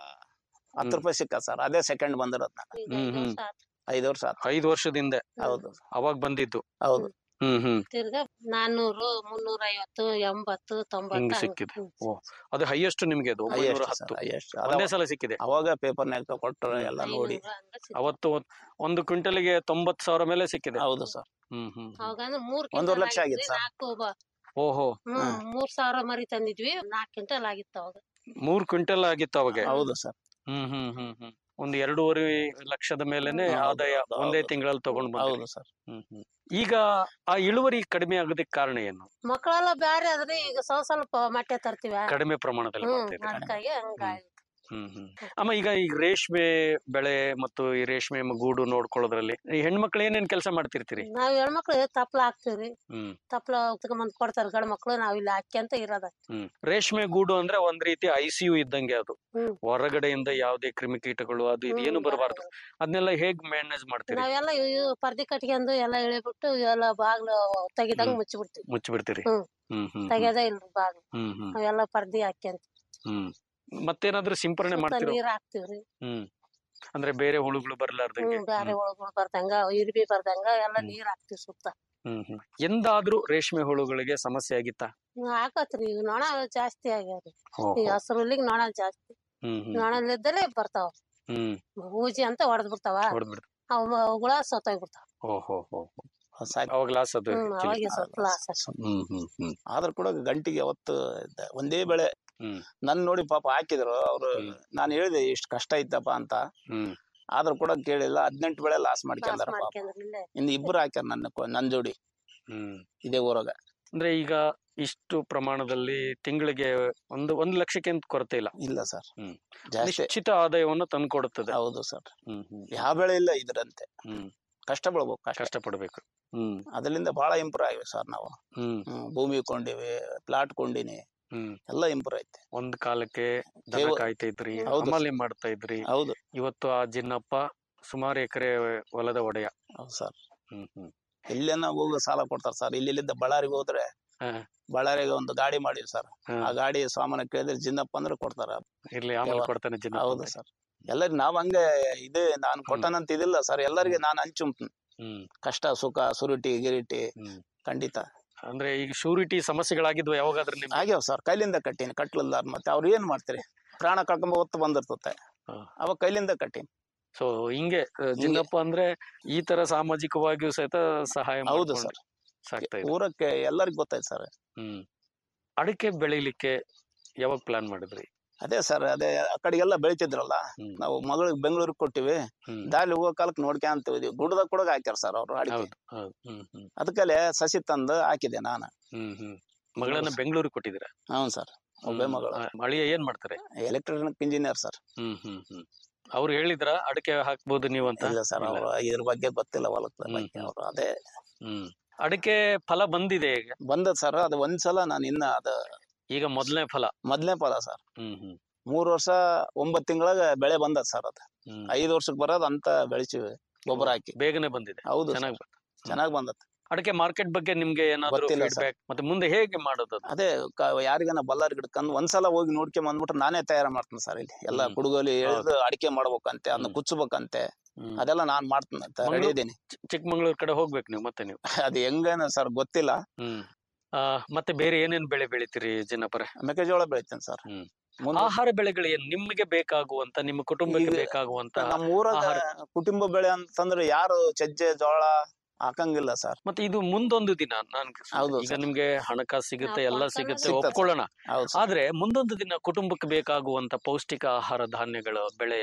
Speaker 5: ಹತ್ತು
Speaker 4: ಹ್ಮ್.
Speaker 5: ರೂಪಾಯಿ ಸಿಕ್ಕ ಸರ್ ಅದೇ ಸೆಕೆಂಡ್ ಬಂದಿರೋದ್ ನಾನು
Speaker 4: ಹ್ಮ್, ಹ್ಮ್.
Speaker 5: ಐದು ವರ್ಷ ಆತು
Speaker 4: ಐದು ವರ್ಷದಿಂದ
Speaker 5: ಹೌದು
Speaker 4: ಅವಾಗ ಬಂದಿದ್ದು
Speaker 5: ಹೌದು
Speaker 4: ಹ್ಮ್ ಹ್ಮ್
Speaker 6: ತಿರ್ಗಾ ನಾನ್ನೂರು ಮುನ್ನೂರ ಐವತ್ತು ಎಂಬತ್ತು
Speaker 4: ಹಿಂಗ್
Speaker 6: ತೊಂಬತ್ತು
Speaker 4: ಸಿಕ್ಕಿದೆ ಓ ಅದು ಹೈಯೆಸ್ಟ್ ನಿಮ್ಗೆ ಅದು ಒಂಬೈನೂರ
Speaker 5: highest
Speaker 4: ಹತ್ತು
Speaker 5: sir, highest.
Speaker 4: ಒಂದೇ
Speaker 5: ಅದ-
Speaker 4: ಸಲ ಸಿಕ್ಕಿದೆ
Speaker 5: ಅವಾಗ ಪೇಪರ್ನಾಗ ಕೊಟ್ಟರು ಎಲ್ಲ ನೋಡಿ
Speaker 4: ಅವತ್ತು ಒಂದು ಕ್ವಿಂಟಲ್ಗೆ ತೊಂಬತ್ ಸಾವಿರ ಮೇಲೆ ಸಿಕ್ಕಿದೆ
Speaker 5: ಹೌದು ಸರ್
Speaker 4: ಹ್ಮ್ ಹ್ಮ್ ಹ್ಮ್.
Speaker 6: ಅವಾಗ ಮೂರ್
Speaker 5: ಒಂದೂವರೆ
Speaker 6: ಕ್ವಿಂಟಲ್
Speaker 5: ಲಕ್ಷ ಆಗಿತ್ತು
Speaker 6: ಆಗಿತ್ತು
Speaker 5: sir.
Speaker 6: ನಾಲ್ಕು ಬ-
Speaker 4: ಓಹೋ
Speaker 6: ಹ್ಮ್ ಮೂರ್ ಸಾವಿರ ಮರಿ ತಂದಿದ್ವಿ ನಾಲ್ಕು ಕ್ವಿಂಟಲ್ ಆಗಿತ್ತು ಅವಾಗ
Speaker 4: ಮೂರ್ ಕ್ವಿಂಟಲ್ ಆಗಿತ್ತು ಅವಾಗ
Speaker 5: ಹೌದು ಸರ್
Speaker 4: ಹ್ಮ್ ಹ್ಮ್ ಹ್ಮ್ ಹ್ಮ್ ಒಂದು ಎರಡೂವರೆ ಲಕ್ಷದ ಮೇಲೆನೆ
Speaker 5: ಹೌದು,
Speaker 4: ಆದಾಯ
Speaker 5: ಹೌದು,
Speaker 4: ಒಂದೇ
Speaker 5: ಹೌದು.
Speaker 4: ತಿಂಗಳಲ್ಲಿ ತಗೊಂಡ್ ಬಂದ್ರಿ
Speaker 5: ಹೌದು ಸರ್
Speaker 4: ಹ್ಮ್ ಹ್ಮ್ ಈಗ ಆ ಇಳುವರಿ ಕಡಿಮೆ ಆಗೋದಕ್ಕೆ ಕಾರಣ ಏನು
Speaker 6: ಮಕ್ಕಳೆಲ್ಲ ಬ್ಯಾರೆ ಆದ್ರೆ ಈಗ ಸ್ವಲ್ಪ ಸ್ವಲ್ಪ ಮೊಟ್ಟೆ ತರ್ತೀವ
Speaker 4: ಕಡಿಮೆ ಪ್ರಮಾಣದಲ್ಲಿ
Speaker 6: ಹ್ಮ್
Speaker 4: ಮಾಡ್ತಾ ಇದ್ದೀರಾ?
Speaker 6: ಅದಕ್ಕಾಗಿ ಹಂಗಾಗಿ
Speaker 4: ಹ್ಮ್ ಹ್ಮ್ ಅಮ್ಮ ಈಗ ಈ ರೇಷ್ಮೆ ಬೆಳೆ ಮತ್ತು ಈ ರೇಷ್ಮೆ ಮ- ಗೂಡು ನೋಡ್ಕೊಳ್ಳೋದ್ರಲ್ಲಿ ಈ ಹೆಣ್ಮಕ್ಳು ಏನೇನ್ ಕೆಲಸ ಮಾಡ್ತಿರ್ತೀರಿ
Speaker 6: ನಾವ್ ಹೆಣ್ಮಕ್ಳು ತಪ್ಲ ಹಾಕ್ತಿವ್ರಿ
Speaker 4: ಹ್ಮ್
Speaker 6: ತಪ್ಲ ತಗೊಂಬಂದ್ ಕೊಡ್ತಾರ ಗಂಡ ಮಕ್ಳು ನಾವ್ ಇಲ್ಲಿ ಹಾಕ್ಯಂತ ಇರೋದ
Speaker 4: ಹ್ಮ್ ರೇಷ್ಮೆ ಗೂಡು ಅಂದ್ರೆ ಒಂದ್ ರೀತಿ ಐ ಸಿ ಯು ಇದ್ದಂಗೆ ಅದು
Speaker 6: ಹ್ಮ್.
Speaker 4: ಹೊರಗಡೆಯಿಂದ ಯಾವ್ದೇ ಕ್ರಿಮಿಕೀಟಗಳು ಅದು ಇದು ಏನು ಬರಬಾರ್ದು ಅದನ್ನೆಲ್ಲ ಹೇಗ್ ಮ್ಯಾನೇಜ್ ಮಾಡ್ತೀರಿ
Speaker 6: ನಾವೆಲ್ಲ ಇವು ಪರ್ದಿ ಕಟ್ಕೊಂಡು ಎಲ್ಲ ಇಳಿಬಿಟ್ಟು ಎಲ್ಲ ಬಾಗ್ಲು ತೆಗಿದಂಗ್
Speaker 4: ಹ್ಮ್.
Speaker 6: ಮುಚ್ಚಿಬಿಡ್ತೀವಿ
Speaker 4: ಮುಚ್ಚಿಬಿಡ್ತೀರಿ
Speaker 6: ಹ್ಮ್.
Speaker 4: ಹ್ಮ್ ಹ್ಮ್ ಹ್ಮ್
Speaker 6: ತೆಗೆದೇ ಇಲ್ರಿ ಬಾಗ್ಲು
Speaker 4: ಹ್ಮ್ ಹ್ಮ್
Speaker 6: ನಾವೆಲ್ಲ ಪರ್ದಿ ಹಾಕ್ಯಂತ
Speaker 4: ಹ್ಮ್ ಮತ್ತೇನಾದ್ರೂ ಸಿಂಪರಣೆ
Speaker 6: ಸುತ್ತ
Speaker 4: ಮಾಡ್ತಿರೋ
Speaker 6: ನೀರ್ ಹಾಕ್ತಿವ್ರಿ
Speaker 4: ಹ್ಮ್ ಅಂದ್ರೆ ಬೇರೆ ಹುಳುಗಳು ಬರ್ಲಾರ್ದಂಗೆ
Speaker 6: ಹ್ಮ್ ಬ್ಯಾರೆ ಒಳಗಳು ಬರ್ದಂಗ ಇರ್ಬಿ ಬರ್ದಂಗ ಎಲ್ಲ
Speaker 4: ಹ್ಮ್.
Speaker 6: ನೀರ್ ಹಾಕ್ತಿವಿ ಸುತ್ತ
Speaker 4: ಹ್ಮ್ ಹ್ಮ್ ಎಂದಾದ್ರೂ ರೇಷ್ಮೆ ಹುಳುಗಳಿಗೆ ಸಮಸ್ಯೆ ಆಗಿತ್ತಾ
Speaker 6: ಹ್ಮ್, ಹಾಕತ್ರಿ ಈಗ ನೊಣ ಜಾಸ್ತಿ ಆಗ್ಯಾವ್ರಿ
Speaker 4: ಓಹೋ.
Speaker 6: ಈ ಹಸ್ರುಲಿಗ್ ನೊಣ ಜಾಸ್ತಿ
Speaker 4: ಹ್ಮ್ ಹ್ಮ್
Speaker 6: ನೊಣಲಿದ್ದಲೇ ಬರ್ತಾವ
Speaker 4: ಹ್ಮ್
Speaker 6: ಹೂಜಿ ಅಂತ ಹೊಡೆದ್ ಬಿಡ್ತಾವ
Speaker 4: ಹೊಡೆದ್ಬಿಡ್ತು
Speaker 6: ಅವ್ ಹುಳ ಸತ್ತೋಗ್ಬಿಡ್ತಾವ
Speaker 4: ಓಹೋ ಹೋ
Speaker 5: ಸಾಕ್
Speaker 4: ಅವಾಗ ಲಾಸ್ ಅದು
Speaker 6: ಹ್ಮ್
Speaker 4: actually.
Speaker 6: ಅವಾಗ ಸ್ವಲ್ಪ ಲಾಸ್
Speaker 4: ಹ್ಮ್ ಹ್ಮ್ ಹ್ಮ್
Speaker 5: ಆದ್ರೂ ಕೂಡ ಗಂಟಿಗೆ ಯಾವತ್ತು ಇದ್ದ- ಒಂದೇ ಬೆಳೆ
Speaker 4: ಹ್ಮ್.
Speaker 5: ನನ್ ನೋಡಿ ಪಾಪ ಹಾಕಿದ್ರು ಅವ್ರು
Speaker 4: ಹ್ಮ್.
Speaker 5: ನಾನು ಹೇಳಿದೆ ಇಷ್ಟು ಕಷ್ಟ ಇತ್ತಪ್ಪ ಅಂತ
Speaker 4: ಹ್ಮ್
Speaker 5: ಆದ್ರೂ ಕೂಡ ಕೇಳಿಲ್ಲ ಹದಿನೆಂಟು ಬೆಳೆ ಲಾಸ್
Speaker 6: ಲಾಸ್
Speaker 5: ಮಾಡ್ಕೊಂಡಾರ ಪಾಪ
Speaker 6: ಮಾಡ್ಕೊಂಡ್ರಿಲ್ಲೇ
Speaker 5: ಇನ್ನು ಇಬ್ರು ಹಾಕ್ಯಾರ ನನ್ನ ಕೊ- ನನ್ ಜೋಡಿ
Speaker 4: ಹ್ಮ್
Speaker 5: ಇದೇ ಊರಾಗ
Speaker 4: ಅಂದ್ರೆ ಈಗ ಇಷ್ಟು ಪ್ರಮಾಣದಲ್ಲಿ ತಿಂಗಳಿಗೆ ಒಂದು ಒಂದು ಲಕ್ಷಕ್ಕೆ ಅಂತ ಕೊರತೆ ಇಲ್ಲ
Speaker 5: ಇಲ್ಲ ಸರ್
Speaker 4: ಹ್ಮ್.
Speaker 5: ಜಾಸ್ತಿ
Speaker 4: ನಿಶ್ಚಿತ ಆದಾಯವನ್ನು ತಂದ್ಕೊಡುತ್ತದೆ
Speaker 5: ಹೌದು ಸರ್
Speaker 4: ಹ್ಮ್ ಹ್ಮ್
Speaker 5: ಯಾವ ಬೆಳೆ ಇಲ್ಲ ಇದ್ರಂತೆ
Speaker 4: ಹ್ಮ್
Speaker 5: ಕಷ್ಟ ಬೀಳ್ಬೇಕು ಕಷ್ಟ
Speaker 4: ಕಷ್ಟಪಡ್ಬೇಕು ಹ್ಮ್
Speaker 5: ಅದರಿಂದ ಬಹಳ ಇಂಪ್ರೂವ್ ಆಗಿವೆ ಸರ್ ನಾವು
Speaker 4: ಹ್ಮ್
Speaker 5: ಹ್ಮ್, ಭೂಮಿ ಕೊಂಡಿವಿ ಪ್ಲಾಟ್ ಕೊಂಡಿನಿ
Speaker 4: ಹ್ಮ್
Speaker 5: ಎಲ್ಲ ಇಂಪ್ರೂವ್ ಐತೆ
Speaker 4: ಒಂದ್ ಕಾಲಕ್ಕೆ ದನ
Speaker 5: ದೇವ-
Speaker 4: ಕಾಯ್ತಾ ಇದ್ರಿ
Speaker 5: ಹೌದು.
Speaker 4: ಹಮಾಲಿ ಮಾಡ್ತಾ ಇದ್ರಿ
Speaker 5: ಹೌದು
Speaker 4: ಇವತ್ತು ಆ ಜಿನ್ನಪ್ಪ ಸುಮಾರು ಎಕರೆ ಹೊಲದ ಒಡೆಯ
Speaker 5: ಹೌದು ಸರ್
Speaker 4: ಹ್ಮ್ ಹ್ಮ್
Speaker 5: ಎಲ್ಲೇನ ಹೋಗಿ ಸಾಲ ಕೊಡ್ತಾರ ಸರ್ ಇಲ್ಲಿ ಇಲ್ಲಿಂದ ಬಳ್ಳಾರಿಗೆ ಹೋದ್ರೆ
Speaker 4: ಹಾ.
Speaker 5: ಬಳ್ಳಾರಿಗೆ ಒಂದು ಗಾಡಿ ಮಾಡಿವಿ ಸರ್
Speaker 4: ಹಾ.
Speaker 5: ಆ ಗಾಡಿ ಸಾಮಾನ ಕೇಳಿದ್ರೆ ಜಿನ್ನಪ್ಪ ಅಂದ್ರೆ ಕೊಡ್ತಾರ
Speaker 4: ಇರ್ಲಿ ಆಮೇಲೆ
Speaker 5: ಯಾವ-
Speaker 4: ಕೊಡ್ತಾನೆ ಜಿನ್ನಪ್ಪ
Speaker 5: ಹೌದು
Speaker 4: ಅಂದ್ರೆ.
Speaker 5: ಸರ್ ಎಲ್ಲರಿಗೆ ನಾವ್ ಹಂಗೆ ಇದೆ ನಾನ್ ಕೊಟ್ಟನಂತ ಇದಿಲ್ಲ ಸರ್ ಎಲ್ಲರಿಗೆ ನಾನು ಹಂಚುಂಪ್ತೀನಿ
Speaker 4: ಹ್ಮ್
Speaker 5: ಕಷ್ಟ ಸುಖ ಸುರುಟಿ ಗಿರಿಟಿ
Speaker 4: ಹ್ಮ್
Speaker 5: ಖಂಡಿತ
Speaker 4: ಅಂದ್ರೆ ಈಗ ಶೂರಿಟಿ ಸಮಸ್ಯೆಗಳಾಗಿದ್ವು ಯಾವಾಗಾದ್ರೂ ನಿಮ್ಗೆ
Speaker 5: ಆಗ್ಯಾವ ಸರ್ ಕೈಲಿಂದ ಕಟ್ಟೀನಿ ಕಟ್ಲಿಲ್ಲ ಮತ್ತೆ ಅವ್ರು ಏನ್ ಮಾಡ್ತೀರಿ ಪ್ರಾಣ ಕಳ್ಕೊಂಬ ಹೊತ್ತು ಬಂದಿರ್ತತೆ
Speaker 4: ಹಾ.
Speaker 5: ಅವಾಗ ಕೈಲಿಂದ ಕಟ್ಟೀನಿ
Speaker 4: ಸೊ ಹಿಂಗೆ ಆ, ಜಿನ್ನಪ್ಪ ಅಂದ್ರೆ ಈ ತರ ಸಾಮಾಜಿಕವಾಗಿಯೂ ಸಹಿತ ಸಹಾಯ
Speaker 5: ಹೌದು
Speaker 4: ಮಾಡ್ಕೊಂಡು
Speaker 5: ಸರ್
Speaker 4: ಸಾಕ್ತಾ ಇದ್ರು
Speaker 5: ಊರಕ್ಕೆ ಎಲ್ಲರಿಗೂ ಗೊತ್ತಾಯ್ತು ಸರ್
Speaker 4: ಹ್ಮ್ ಅಡಿಕೆ ಬೆಳಿಲಿಕ್ಕೆ ಯಾವಾಗ ಪ್ಲಾನ್ ಮಾಡಿದ್ರಿ
Speaker 5: ಅದೇ ಸರ್ ಅದೇ ಆ ಕಡೆಗೆಲ್ಲ ಬೆಳಿತಿದ್ರಲ್ಲ
Speaker 4: ಹ್ಮ್.
Speaker 5: ನಾವು ಮಗಳಿಗೆ ಬೆಂಗಳೂರಿಗೆ ಕೊಟ್ಟಿವಿ
Speaker 4: ಹ್ಮ್
Speaker 5: ದಾರಿ ಹೋಗೋ ಕಾಲಕ್ಕೆ ನೋಡ್ಕೊಂತ ಹೋದ್ವಿ ಗುಡ್ಡದಾಗ ಕೂಡ ಹಾಕ್ಯಾರ ಸರ್ ಅವ್ರು ಅಡಿಕೆ
Speaker 4: ಹೌದು ಹೌದು ಹ್ಮ್ ಹ್ಮ್
Speaker 5: ಅದಕ್ಕಲ್ಲೇ ಸಸಿ ತಂದು ಹಾಕಿದೆ ನಾನು
Speaker 4: ಹ್ಮ್ ಹ್ಮ್ ಮಗಳನ್ನ ಬೆಂಗಳೂರಿಗೆ ಕೊಟ್ಟಿದ್ದೀರಾ
Speaker 5: ಹೌನ್ ಸರ್ ಒಬ್ಬೇ
Speaker 4: ಹ್ಮ್.
Speaker 5: ಮಗಳು
Speaker 4: ಆ, ಅಳಿಯ ಏನ್ ಮಾಡ್ತಾರೆ
Speaker 5: ಎಲೆಕ್ಟ್ರಾನಿಕ್ ಇಂಜಿನಿಯರ್ ಸರ್
Speaker 4: ಹ್ಮ್ ಹ್ಮ್ ಹ್ಮ್ ಅವ್ರು ಹೇಳಿದ್ರ ಅಡಿಕೆ ಹಾಕ್ಬೋದು ನೀವು ಅಂತ
Speaker 5: ಇಲ್ಲ ಸರ್
Speaker 4: ಇಲ್ಲ.
Speaker 5: ಅವ್ರು ಇದ್ರ ಬಗ್ಗೆ ಗೊತ್ತಿಲ್ಲ ಹೊಲದ
Speaker 4: ಹ್ಮ್,
Speaker 5: ಬಗ್ಗೆ
Speaker 4: ಹ್ಮ್.
Speaker 5: ಅವ್ರು ಅದೇ
Speaker 4: ಹ್ಮ್ ಅಡಿಕೆ ಫಲ ಬಂದಿದೆ ಈಗ
Speaker 5: ಬಂದದ್ ಸರ್ ಅದು ಒಂದ್ಸಲ ನಾನು ಇನ್ನ ಅದ
Speaker 4: ಈಗ ಮೊದಲನೇ ಫಲ
Speaker 5: ಮೊದ್ಲನೇ ಫಲ ಸರ್
Speaker 4: ಹ್ಮ್ ಹ್ಮ್
Speaker 5: ಮೂರ್ ವರ್ಷ ಒಂಬತ್ ತಿಂಗಳಾಗ ಬೆಳೆ ಬಂದದ್ ಸರ್ ಅದ
Speaker 4: ಹ್ಮ್
Speaker 5: ಐದ್ ವರ್ಷಕ್ ಬರೋದ್ ಅಂತ ಬೆಳಿಸಿವಿ ಗೊಬ್ಬರ ಹಾಕಿ
Speaker 4: ಬೇಗನೆ ಬಂದಿದೆ
Speaker 5: ಹೌದು
Speaker 4: ಚೆನ್ನಾಗಿ
Speaker 5: ಚೆನ್ನಾಗ್ ಬಂದತ್
Speaker 4: ಅಡಿಕೆ ಮಾರ್ಕೆಟ್ ಬಗ್ಗೆ ನಿಮ್ಗೆ ಏನಾದ್ರು
Speaker 5: ಗೊತ್ತಿಲ್ಲ ಸರ್.
Speaker 4: ಫೀಡ್ಬ್ಯಾಕ್ ಮತ್ತೆ ಮುಂದೆ ಹೇಗೆ ಮಾಡೋದು ಅದು?
Speaker 5: ಅದೇ ಕ- ಯಾರಿಗಾನ ಬಲ್ಲಾರ್ ಗಿಡಕ್ಕಂದ್ ಒಂದ್ಸಲ ಹೋಗಿ ನೋಡ್ಕೊಂಡ್ ಬಂದ್ಬಿಟ್ರೆ ನಾನೇ ತಯಾರ ಮಾಡ್ತೀನಿ ಸರ್ ಇಲ್ಲಿ ಎಲ್ಲ
Speaker 4: ಹ್ಮ್.
Speaker 5: ಕುಡುಗೋಲಿ ಎಳ್ದು ಅಡಿಕೆ ಮಾಡ್ಬೇಕಂತೆ ಅದನ್ನ
Speaker 4: ಹ್ಮ್.
Speaker 5: ಕುಚ್ಚಬೇಕಂತೆ
Speaker 4: ಹ್ಮ್.
Speaker 5: ಅದೆಲ್ಲ ನಾನ್ ಮಾಡ್ತೀನಿ ರೆಡಿ
Speaker 4: ಮಂಗ್ಳೂರ್-
Speaker 5: ಇದೀನಿ
Speaker 4: ಚಿ- ಚಿಕ್ಕಮಂಗ್ಳೂರ್ ಕಡೆ ಹೋಗ್ಬೇಕು ನೀವು ಮತ್ತೆ ನೀವು
Speaker 5: ಅದು ಹೆಂಗೇನ ಸರ್ ಗೊತ್ತಿಲ್ಲ
Speaker 4: ಹ್ಮ್ ಆ, ಮತ್ತೆ ಬೇರೆ ಏನೇನ್ ಬೆಳೆ ಬೆಳಿತೀರಿ ಜಿನ್ನಪರ
Speaker 5: ಮೆಕ್ಕೆಜೋಳ ಬೆಳಿತೀನಿ ಸರ್
Speaker 4: ಹ್ಮ್.
Speaker 5: ಮುಂದೆ
Speaker 4: ಆಹಾರ ಬೆಳೆಗಳು ಏನ್ ನಿಮ್ಗೆ ಬೇಕಾಗುವಂತ ನಿಮ್ಮ ಕುಟುಂಬಕ್ಕೆ
Speaker 5: ಈಗ
Speaker 4: ಬೇಕಾಗುವಂತ
Speaker 5: ನಮ್ಮ ಊರಾಗ
Speaker 4: ಆಹಾರ-
Speaker 5: ಕುಟುಂಬ ಬೆಳೆ ಅಂತಂದ್ರೆ ಯಾರು ಸಜ್ಜೆ ಜೋಳ ಹಾಕಂಗಿಲ್ಲ ಸರ್
Speaker 4: ಮತ್ತೆ ಇದು ಮುಂದೊಂದು ದಿನ ನಾನ್
Speaker 5: ಹೌದು
Speaker 4: ಈಗ
Speaker 5: ಸರ್.
Speaker 4: ನಿಮ್ಗೆ ಹಣಕಾಸು ಸಿಗುತ್ತೆ
Speaker 6: ನಾವು
Speaker 4: ಎಲ್ಲ
Speaker 6: ಕೊಂಡ್ಕೊಂಡ್ರೆ
Speaker 4: ಸಿಗುತ್ತೆ
Speaker 5: ಸಿಗ್ತದೆ ಸರ್.
Speaker 4: ಒಪ್ಕೊಳ್ಳೋಣ
Speaker 5: ಹೌದು ಸರ್
Speaker 4: ಆದ್ರೆ ಮುಂದೊಂದು ದಿನ ಕುಟುಂಬಕ್ಕೆ ಬೇಕಾಗುವಂತ ಪೌಷ್ಟಿಕ ಆಹಾರ ಧಾನ್ಯಗಳ ಬೆಳೆ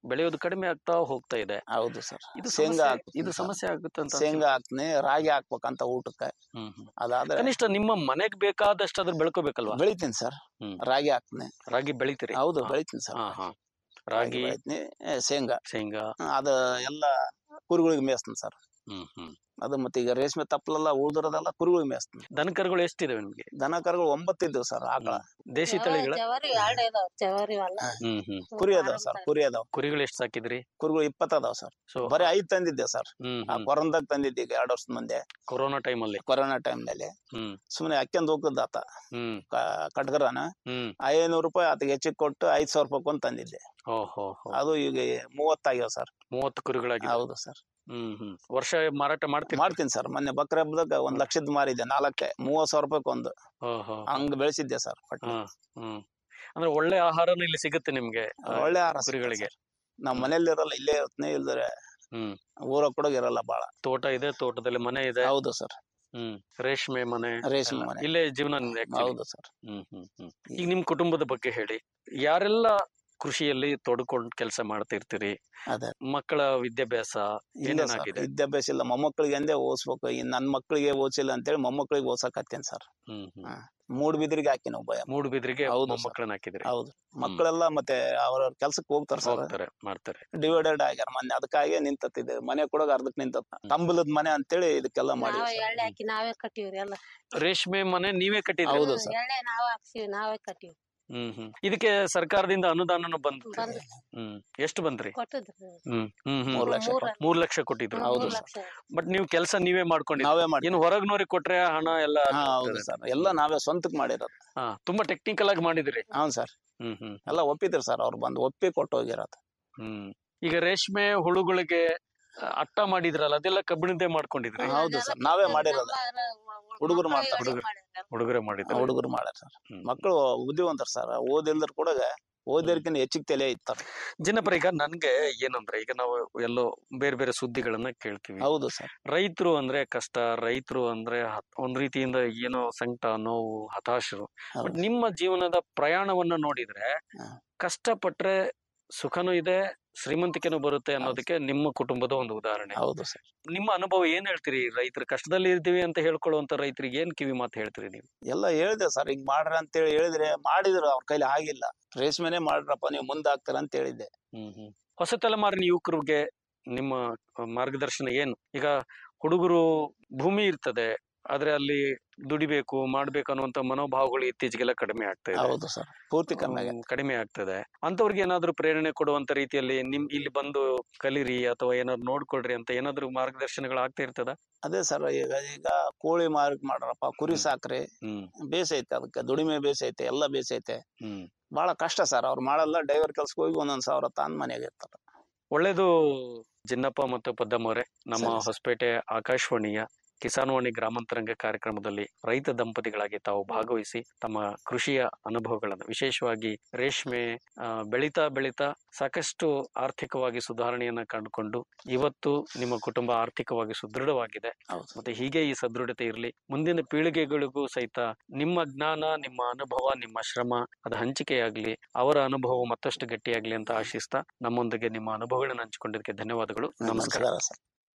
Speaker 4: ಬೆಳೆಯೋದು ಕಡಿಮೆ ಆಗ್ತಾ ಹೋಗ್ತಾ ಇದೆ
Speaker 5: ಹೌದು ಸರ್
Speaker 4: ಇದು
Speaker 5: ಶೇಂಗಾ
Speaker 4: ಸಮಸ್ಯೆ-
Speaker 5: ಹಾಕ್ತೀನಿ
Speaker 4: ಇದು
Speaker 5: ಸರ್.
Speaker 4: ಸಮಸ್ಯೆ ಆಗುತ್ತೆ ಅಂತ
Speaker 5: ಶೇಂಗಾ ಹಾಕ್ತೀನಿ ರಾಗಿ ಹಾಕ್ಬೇಕಂತ ಊಟಕ್ಕೆ
Speaker 4: ಹ್ಮ್ ಹ್ಮ್.
Speaker 5: ಅದಾದ್ರೆ
Speaker 4: ಕನಿಷ್ಠ ನಿಮ್ಮ ಮನೆಗ್ ಬೇಕಾದಷ್ಟು ಅದ್ರ ಬೆಳ್ಕೋಬೇಕಲ್ವಾ
Speaker 5: ಬೆಳಿತೀನಿ ಸರ್
Speaker 4: ಹ್ಮ್.
Speaker 5: ರಾಗಿ ಹಾಕ್ತೀನಿ
Speaker 4: ರಾಗಿ ಬೆಳಿತೀರಿ
Speaker 5: ಹೌದು
Speaker 4: ಹಾ.
Speaker 5: ಬೆಳಿತೀನಿ ಸರ್
Speaker 4: ಹಾ ಹಾ
Speaker 5: ರಾಗಿ
Speaker 4: ರಾಗಿ
Speaker 5: ಬೆಳಿತೀನಿ ಏ, ಶೇಂಗಾ
Speaker 4: ಶೇಂಗಾ
Speaker 5: ಹ್ಮ್, ಅದು ಎಲ್ಲ ಕುರಿಗಳಿಗೆ ಮೇಯಿಸ್ತೀನಿ ಸರ್
Speaker 4: ಹ್ಮ್ ಹ್ಮ್
Speaker 5: ಅದು ಮತ್ತೆ ಈಗ ರೇಷ್ಮೆ ತಪ್ಪಲೆಲ್ಲ ಉಳ್ದಿರೋದೆಲ್ಲ ಕುರಿಗಳಿಗೆ ಮೇಯಿಸ್ತೀನಿ
Speaker 4: ದನ ಕರುಗಳು ಎಷ್ಟಿದಾವೆ ನಿಮ್ಗೆ
Speaker 5: ದನ ಕರುಗಳು ಒಂಬತ್ತು ಇದ್ದವು ಸರ್ ಆಕಳ
Speaker 4: ದೇಶಿ ತಳಿಗಳ
Speaker 6: ಜವಾರಿ ಎರಡ್ ಇದಾವ್ ಜವಾರಿ ಅಲ್ಲ
Speaker 4: ಹ್ಮ್ ಹ್ಮ್
Speaker 5: ಕುರಿ ಅದಾವ ಸರ್ ಕುರಿ ಅದಾವ
Speaker 4: ಕುರಿಗಳು ಎಷ್ಟು ಸಾಕಿದ್ರಿ
Speaker 5: ಕುರಿಗಳು ಇಪ್ಪತ್ತು ಅದಾವ ಸರ್
Speaker 4: ಸೊ
Speaker 5: ಬರೀ ಐದ್ ತಂದಿದ್ದೆ ಸರ್
Speaker 4: ಹ್ಮ್
Speaker 5: ಆ
Speaker 4: ಹ್ಮ್.
Speaker 5: ಕೊರೋನಾದಾಗ ತಂದಿದ್ದೆ ಈಗ ಎರಡು ವರ್ಷದ ಮುಂದೆ
Speaker 4: ಕೊರೋನಾ ಟೈಮ್ ಅಲ್ಲಿ
Speaker 5: ಕೊರೋನಾ ಟೈಮ್ ನಲ್ಲಿ
Speaker 4: ಹ್ಮ್
Speaker 5: ಸುಮ್ಮನೆ ಅಕ್ಕೆಂದ್ ಹೋಗದಾತ
Speaker 4: ಹ್ಮ್
Speaker 5: ಕಟ್ಗರನ
Speaker 4: ಹ್ಮ್
Speaker 5: ಐನೂರು ರೂಪಾಯಿ ಆತಗೆ ಹೆಚ್ಚಿಗೆ ಕೊಟ್ಟು ಐದ್ ಸಾವಿರ ರೂಪಾಯಿ ಕೊಂಡ್ ತಂದಿದ್ದೆ
Speaker 4: ಓ ಹೋ ಹೋ
Speaker 5: ಅದು ಈಗ ಮೂವತ್ತಾಗ್ಯಾವ ಸರ್
Speaker 4: ಮೂವತ್ತು ಕುರಿಗಳಾಗಿದೆ
Speaker 5: ಹೌದು ಸರ್
Speaker 4: ಹ್ಮ್ ಹ್ಮ್ ವರ್ಷ ಮಾರಾಟ ಮಾಡ್ತೀರಿ
Speaker 5: ಮಾಡ್ತೀನಿ ಸರ್ ಮೊನ್ನೆ ಬಕ್ರ ಹಬ್ಬದಾಗ ಒಂದ್ ಲಕ್ಷದ ಮಾರಿದ್ದೆ ನಾಲ್ಕೆ ಮೂವತ್ ಸಾವಿರ ರೂಪಾಯಿ ಒಂದು
Speaker 4: ಓ ಹೋ
Speaker 5: ಹಂಗ್ ಬೆಳೆಸಿದ್ದೆ ಸರ್ ಪಟ್ಟಿ
Speaker 4: ಹಾ ಹ್ಮ್ ಅಂದ್ರೆ ಒಳ್ಳೆ ಆಹಾರನು ಇಲ್ಲಿ ಸಿಗುತ್ತೆ ನಿಮ್ಗೆ ಆ,
Speaker 5: ಒಳ್ಳೆ ಆಹಾರ
Speaker 4: ಕುರಿಗಳಿಗೆ.
Speaker 5: ನಮ್ ಮನೇಲಿ ಇರಲ್ಲ ಇಲ್ಲೇ ಇರ್ತನೆ ಇಲ್ದ್ರೆ
Speaker 4: ಹ್ಮ್
Speaker 5: ಊರ ಕೂಡ ಇರಲ್ಲ ಬಾಳ
Speaker 4: ತೋಟ ಇದೆ ತೋಟದಲ್ಲಿ ಮನೆ ಇದೆ
Speaker 5: ಹೌದು ಸರ್
Speaker 4: ಹ್ಮ್ ರೇಷ್ಮೆ ಮನೆ
Speaker 5: ರೇಷ್ಮೆ
Speaker 4: ಎಲ್ಲ.
Speaker 5: ಮನೆ
Speaker 4: ಇಲ್ಲೇ ಜೀವನ ನಿಮ್ದು actually.
Speaker 5: ಹೌದು ಸರ್
Speaker 4: ಹ್ಮ್ ಹ್ಮ್ ಹ್ಮ್ ಈಗ ನಿಮ್ ಕುಟುಂಬದ ಬಗ್ಗೆ ಹೇಳಿ ಯಾರೆಲ್ಲ ಕೃಷಿಯಲ್ಲಿ ತೊಡ್ಕೊಂಡ್ ಕೆಲಸ ಮಾಡ್ತಿರ್ತೀರಿ
Speaker 5: ಅದೇ
Speaker 4: ಮಕ್ಕಳ ವಿದ್ಯಾಭ್ಯಾಸ
Speaker 5: ಇಲ್ಲ ಸರ್
Speaker 4: ಏನೇನಾಗಿದೆ
Speaker 5: ವಿದ್ಯಾಭ್ಯಾಸ ಇಲ್ಲ ಮೊಮ್ಮಕ್ಕಳಿಗೆ ಅಂದೇ ಓದಿಸ್ಬೇಕು ಇನ್ ನನ್ ಮಕ್ಕಳಿಗೆ ಓದಿಸಿಲ್ಲ ಅಂತೇಳಿ ಮೊಮ್ಮಕ್ಕಳಿಗೆ ಓದ್ಸಕತ್ತೇನ್ ಸರ್
Speaker 4: ಹ್ಮ್ ಹ್ಮ್
Speaker 5: ಹಾ. ಮೂಡ್ಬಿದ್ರಿಗೆ ಹಾಕಿನ ಒಬ್ಬ
Speaker 4: ಮೂಡುಬಿದ್ರಿಗೆ
Speaker 5: ಹೌದು ಸರ್.
Speaker 4: ಮೊಮ್ಮಕ್ಕಳನ್ನ ಹಾಕಿದ್ರಿ
Speaker 5: ಹೌದು ಮಕ್ಕಳೆಲ್ಲ ಮತ್ತೆ ಅವ್ರವ್ರ ಕೆಲ್ಸಕ್ಕೆ ಹೋಗ್ತಾರ ಸರ್
Speaker 4: ಹೋಗ್ತಾರೆ ಮಾಡ್ತಾರೆ
Speaker 5: ಡಿವೈಡೆಡ್ ಆಗ್ಯಾರ ಮೊನ್ನೆ ಅದಕ್ಕಾಗಿ ನಿಂತತ್ತಿದೆ ಮನೆ ಕೂಡ ಅರ್ಧಕ್ ನಿಂತತ್ತ ಕಂಬಲದ ಮನೆ ಅಂತೇಳಿ ಇದಕ್ಕೆಲ್ಲ ಮಾಡಿ
Speaker 6: ನಾವೇ ಎಳ್ಳೆ ಹಾಕಿ ನಾವೇ ಕಟ್ಟಿವ್ರಿ ಎಲ್ಲ
Speaker 4: ರೇಷ್ಮೆ ಮನೆ ನೀವೇ ಕಟ್ಟಿದ್ರಿ
Speaker 5: ಹೌದು
Speaker 6: ಹ್ಮ್,
Speaker 5: ಸರ್.
Speaker 6: ಎಳ್ಳೆ ನಾವೇ ಹಾಕ್ಸಿವಿ ನಾವೇ ಕಟ್ಟಿವಿ
Speaker 4: ಹ್ಮ್ ಹ್ಮ್ ಇದಕ್ಕೆ ಸರ್ಕಾರದಿಂದ ಅನುದಾನನು ಬಂತು
Speaker 6: ಬಂದು
Speaker 4: ಹ್ಮ್ ಎಷ್ಟು ಬಂದ್ರಿ
Speaker 6: ಕೊಟ್ಟಿದ್ರು
Speaker 4: ಹ್ಮ್ ಹ್ಮ್ ಹ್ಮ್
Speaker 5: ಮೂರ್ ಲಕ್ಷ
Speaker 6: ಮೂರ-
Speaker 4: ಮೂರ್ ಲಕ್ಷ ಕೊಟ್ಟಿದ್ರು
Speaker 5: ಹೌದು
Speaker 6: ಮೂರ್
Speaker 5: ಸರ್.
Speaker 6: ಲಕ್ಷ
Speaker 4: ಬಟ್ ನೀವು ಕೆಲಸ ನೀವೇ ಮಾಡ್ಕೊಂಡಿದ್ರಿ
Speaker 5: ನಾವೇ ಮಾಡಿ
Speaker 4: ಏನು ಹೊರಗ್ನವ್ರಿಗೆ ಕೊಟ್ರೆ ಹಣ ಎಲ್ಲ
Speaker 5: ಹಾ ಹೌದು ಸರ್ ಎಲ್ಲ ನಾವೇ ಸ್ವಂತಕ್ ಮಾಡಿರೋದು
Speaker 4: ಹಾ ತುಂಬಾ ಟೆಕ್ನಿಕಲ್ ಆಗಿ ಮಾಡಿದ್ರಿ
Speaker 5: ಹೌನ್ ಸರ್
Speaker 4: ಹ್ಮ್ ಹ್ಮ್
Speaker 5: ಎಲ್ಲ ಒಪ್ಪಿದ್ರು ಸರ್ ಅವ್ರು ಬಂದು ಒಪ್ಪಿ ಕೊಟ್ಟು ಹೋಗಿರೋದು
Speaker 4: ಹ್ಮ್ ಈಗ ರೇಷ್ಮೆ ಹುಳುಗಳಿಗೆ ಆ, ಅಟ್ಟ ಮಾಡಿದ್ರಲ್ಲ ಅದೆಲ್ಲ ಕಬ್ಬಿಣದ್ದೇ ಮಾಡ್ಕೊಂಡಿದ್ರಿ
Speaker 5: ಹಾ. ಹೌದು ಸರ್, ನಾವೇ ಮಾಡಿರೋದು. ಹುಡುಗರು ಮಾಡ್ತಾರೆ,
Speaker 6: ಹುಡುಗರು
Speaker 4: ಹುಡುಗರೆ ಮಾಡಿದ್ರು
Speaker 5: ಹುಡುಗರು ಮಾಡ್ಯಾರ ಸರ್
Speaker 4: ಹ್ಮ್.
Speaker 5: ಮಕ್ಕಳು ಬುದ್ಧಿವಂತರು ಸರ್ ಓದಿಲ್ದ್ರ ಕೂಡ ಓದಿರ್ಕಿಂತ ಹೆಚ್ಚಿಗೆ ತಲೆ ಇತ್ತಾರ
Speaker 4: ಜನಪರ ಈಗ ನನ್ಗೆ ಏನಂದ್ರೆ ಈಗ ನಾವು ಎಲ್ಲೋ ಬೇರೆ ಬೇರೆ ಸುದ್ದಿಗಳನ್ನ ಕೇಳ್ತೀವಿ
Speaker 5: ಹೌದು ಸರ್
Speaker 4: ರೈತರು ಅಂದ್ರೆ ಕಷ್ಟ ರೈತರು ಅಂದ್ರೆ ಹತ್- ಒಂದ್ ರೀತಿಯಿಂದ ಏನೋ ಸಂಕಟ ನೋವು ಹತಾಶರು
Speaker 5: ಹೌದು.
Speaker 4: ಬಟ್ ನಿಮ್ಮ ಜೀವನದ ಪ್ರಯಾಣವನ್ನ ನೋಡಿದ್ರೆ
Speaker 5: ಹಾ.
Speaker 4: ಕಷ್ಟಪಟ್ರೆ ಸುಖನೂ ಇದೆ ಶ್ರೀಮಂತಿಕೆನೂ ಬರುತ್ತೆ ಅನ್ನೋದಕ್ಕೆ ನಿಮ್ಮ ಕುಟುಂಬದ ಒಂದು ಉದಾಹರಣೆ
Speaker 5: ಹೌದು ಸರ್
Speaker 4: ನಿಮ್ಮ ಅನುಭವ ಏನ್ ಹೇಳ್ತೀರಿ ರೈತರು ಕಷ್ಟದಲ್ಲಿ ಇರ್ತೀವಿ ಅಂತ ಹೇಳ್ಕೊಳ್ಳುವಂತ ರೈತರಿಗೆ ಏನ್ ಕಿವಿ ಮಾತು ಹೇಳ್ತೀರಿ ನೀವು
Speaker 5: ಎಲ್ಲ ಹೇಳಿದೆ ಸರ್ ಈಗ ಮಾಡ್ರಿ ಅಂತೇಳಿ ಹೇಳಿದ್ರೆ ಮಾಡಿದ್ರು ಅವ್ರ ಕೈಲಿ ಆಗಿಲ್ಲ ರೇಷ್ಮೆನೆ ಮಾಡ್ರಪ್ಪ ನೀವು ಮುಂದೆ ಆಗ್ತೀರ ಅಂತ ಹೇಳಿದ್ದೆ
Speaker 4: ಹ್ಮ್ ಹ್ಮ್ ಹೊಸ ತಲೆಮಾರಿನ ಯುವಕರಿಗೆ ನಿಮ್ಮ ಮಾರ್ಗದರ್ಶನ ಏನು ಈಗ ಹುಡುಗರು ಭೂಮಿ ಇರ್ತದೆ ಆದ್ರೆ ಅಲ್ಲಿ ದುಡಿಬೇಕು ಮಾಡ್ಬೇಕು ಅನ್ನುವಂತ ಮನೋಭಾವಗಳು ಇತ್ತೀಚೆಗೆಲ್ಲ ಕಡಿಮೆ ಆಗ್ತಾ ಇದೆ
Speaker 5: ಹೌದು ಸರ್ ಪೂರ್ತಿ ಕಮ್ಮಿ ಆಗೈತೆ.
Speaker 4: ಹ್ಮ್, ಕಡಿಮೆ ಆಗ್ತದೆ ಅಂತವ್ರಿಗೆ ಏನಾದ್ರು ಪ್ರೇರಣೆ ಕೊಡುವಂತ ರೀತಿಯಲ್ಲಿ ನಿಮ್ ಇಲ್ಲಿ ಬಂದು ಕಲೀರಿ ಅಥವಾ ಏನಾದ್ರು ನೋಡ್ಕೊಳ್ರಿ ಅಂತ ಏನಾದ್ರು ಮಾರ್ಗದರ್ಶನಗಳು ಆಗ್ತಾ ಇರ್ತದ
Speaker 5: ಅದೇ ಸರ್ ಈಗ ಈಗ ಕೋಳಿ ಮಾರಕ್ ಮಾಡ್ರಪ್ಪ ಕುರಿ ಸಾಕ್ರಿ
Speaker 4: ಹ್ಮ್
Speaker 5: ಬೇಸೈತೆ ಅದಕ್ಕೆ ದುಡಿಮೆ ಬೇಸೈತೆ ಎಲ್ಲ ಬೇಸೈತೆ
Speaker 4: ಹ್ಮ್
Speaker 5: ಬಹಳ ಕಷ್ಟ ಸರ್ ಅವ್ರು ಮಾಡಲ್ಲ ಡ್ರೈವರ್ ಕೆಲ್ಸಕ್ಕೆ ಹೋಗಿ ಒಂದೊಂದ್ ಸಾವಿರ ತಾನ್ ಮನೆಯಾಗ ಇರ್ತಾರ
Speaker 4: ಒಳ್ಳೇದು ಜಿನ್ನಪ್ಪ ಮತ್ತು ಪದ್ದಮ್ಮ ಅವರೇ ನಮ್ಮ
Speaker 5: ಸರಿ, ಸರಿ.
Speaker 4: ಹೊಸಪೇಟೆ ಆಕಾಶವಾಣಿಯ ಕಿಸಾನ್ವಾಣಿ ಗ್ರಾಮಾಂತರಂಗ ಕಾರ್ಯಕ್ರಮದಲ್ಲಿ ರೈತ ದಂಪತಿಗಳಾಗಿ ತಾವು ಭಾಗವಹಿಸಿ ತಮ್ಮ ಕೃಷಿಯ ಅನುಭವಗಳನ್ನು ವಿಶೇಷವಾಗಿ ರೇಷ್ಮೆ ಆ, ಬೆಳೀತಾ ಬೆಳೀತಾ ಸಾಕಷ್ಟು ಆರ್ಥಿಕವಾಗಿ ಸುಧಾರಣೆಯನ್ನ ಕಂಡುಕೊಂಡು ಇವತ್ತು ನಿಮ್ಮ ಕುಟುಂಬ ಆರ್ಥಿಕವಾಗಿ ಸುದೃಢವಾಗಿದೆ
Speaker 5: ಹೌದು
Speaker 4: ಮತ್ತೆ ಹೀಗೆ ಈ ಸದೃಢತೆ ಇರಲಿ ಮುಂದಿನ ಪೀಳಿಗೆಗಳಿಗೂ ಸಹಿತ ನಿಮ್ಮ ಜ್ಞಾನ ನಿಮ್ಮ ಅನುಭವ ನಿಮ್ಮ ಶ್ರಮ ಅದು ಹಂಚಿಕೆಯಾಗ್ಲಿ ಅವರ ಅನುಭವ ಮತ್ತಷ್ಟು ಗಟ್ಟಿಯಾಗ್ಲಿ ಅಂತ ಆಶಿಸ್ತಾ ನಮ್ಮೊಂದಿಗೆ ನಿಮ್ಮ ಅನುಭವಗಳನ್ನು ಹಂಚಿಕೊಂಡಿದ್ದಕ್ಕೆ ಧನ್ಯವಾದಗಳು ನಮಸ್ಕಾರ
Speaker 5: ನಮಸ್ಕಾರ ಸರ್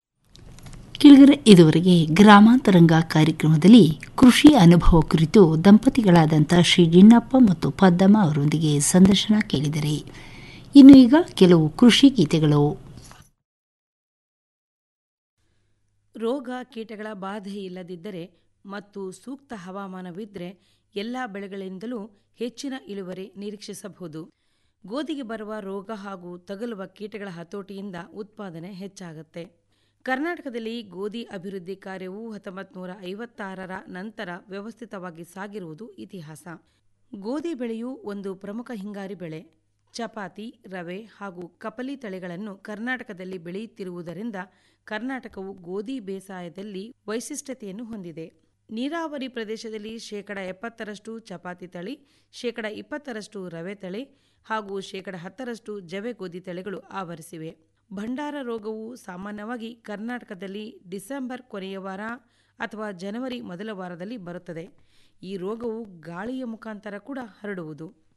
Speaker 3: ಕೆಳಗರೆ ಇದುವರೆಗೆ ಗ್ರಾಮಾಂತರಂಗ ಕಾರ್ಯಕ್ರಮದಲ್ಲಿ ಕೃಷಿ ಅನುಭವ ಕುರಿತು ದಂಪತಿಗಳಾದಂಥ ಶ್ರೀ ಜಿನ್ನಪ್ಪ ಮತ್ತು ಪದ್ದಮ್ಮ ಅವರೊಂದಿಗೆ ಸಂದರ್ಶನ ಕೇಳಿದರೆ ಇನ್ನು ಈಗ ಕೆಲವು ಕೃಷಿ ಗೀತೆಗಳು
Speaker 7: ರೋಗ ಕೀಟಗಳ ಬಾಧೆ ಇಲ್ಲದಿದ್ದರೆ ಮತ್ತು ಸೂಕ್ತ ಹವಾಮಾನವಿದ್ದರೆ ಎಲ್ಲ ಬೆಳೆಗಳಿಂದಲೂ ಹೆಚ್ಚಿನ ಇಳುವರಿ ನಿರೀಕ್ಷಿಸಬಹುದು ಗೋಧಿಗೆ ಬರುವ ರೋಗ ಹಾಗೂ ತಗಲುವ ಕೀಟಗಳ ಹತೋಟಿಯಿಂದ ಉತ್ಪಾದನೆ ಹೆಚ್ಚಾಗುತ್ತೆ ಕರ್ನಾಟಕದಲ್ಲಿ ಗೋಧಿ ಅಭಿವೃದ್ಧಿ ಕಾರ್ಯವು ಹತ್ತೊಂಬತ್ತು ನೂರ ಐವತ್ತಾರರ ನಂತರ ವ್ಯವಸ್ಥಿತವಾಗಿ ಸಾಗಿರುವುದು ಇತಿಹಾಸ ಗೋಧಿ ಬೆಳೆಯು ಒಂದು ಪ್ರಮುಖ ಹಿಂಗಾರಿ ಬೆಳೆ ಚಪಾತಿ ರವೆ ಹಾಗೂ ಕಪಲಿ ತಳಿಗಳನ್ನು ಕರ್ನಾಟಕದಲ್ಲಿ ಬೆಳೆಯುತ್ತಿರುವುದರಿಂದ ಕರ್ನಾಟಕವು ಗೋಧಿ ಬೇಸಾಯದಲ್ಲಿ ವೈಶಿಷ್ಟ್ಯತೆಯನ್ನು ಹೊಂದಿದೆ ನೀರಾವರಿ ಪ್ರದೇಶದಲ್ಲಿ ಶೇಕಡ ಎಪ್ಪತ್ತರಷ್ಟು ಚಪಾತಿ ತಳಿ ಶೇಕಡ ಇಪ್ಪತ್ತರಷ್ಟು ರವೆ ತಳಿ ಹಾಗೂ ಶೇಕಡ ಹತ್ತರಷ್ಟು ಜವೆ ಗೋಧಿ ತಳಿಗಳು ಆವರಿಸಿವೆ ಭಂಡಾರ ರೋಗವು ಸಾಮಾನ್ಯವಾಗಿ ಕರ್ನಾಟಕದಲ್ಲಿ ಡಿಸೆಂಬರ್ ಕೊನೆಯ ವಾರ ಅಥವಾ ಜನವರಿ ಮೊದಲ ವಾರದಲ್ಲಿ ಬರುತ್ತದೆ ಈ ರೋಗವು ಗಾಳಿಯ ಮುಖಾಂತರ ಕೂಡ ಹರಡುವುದು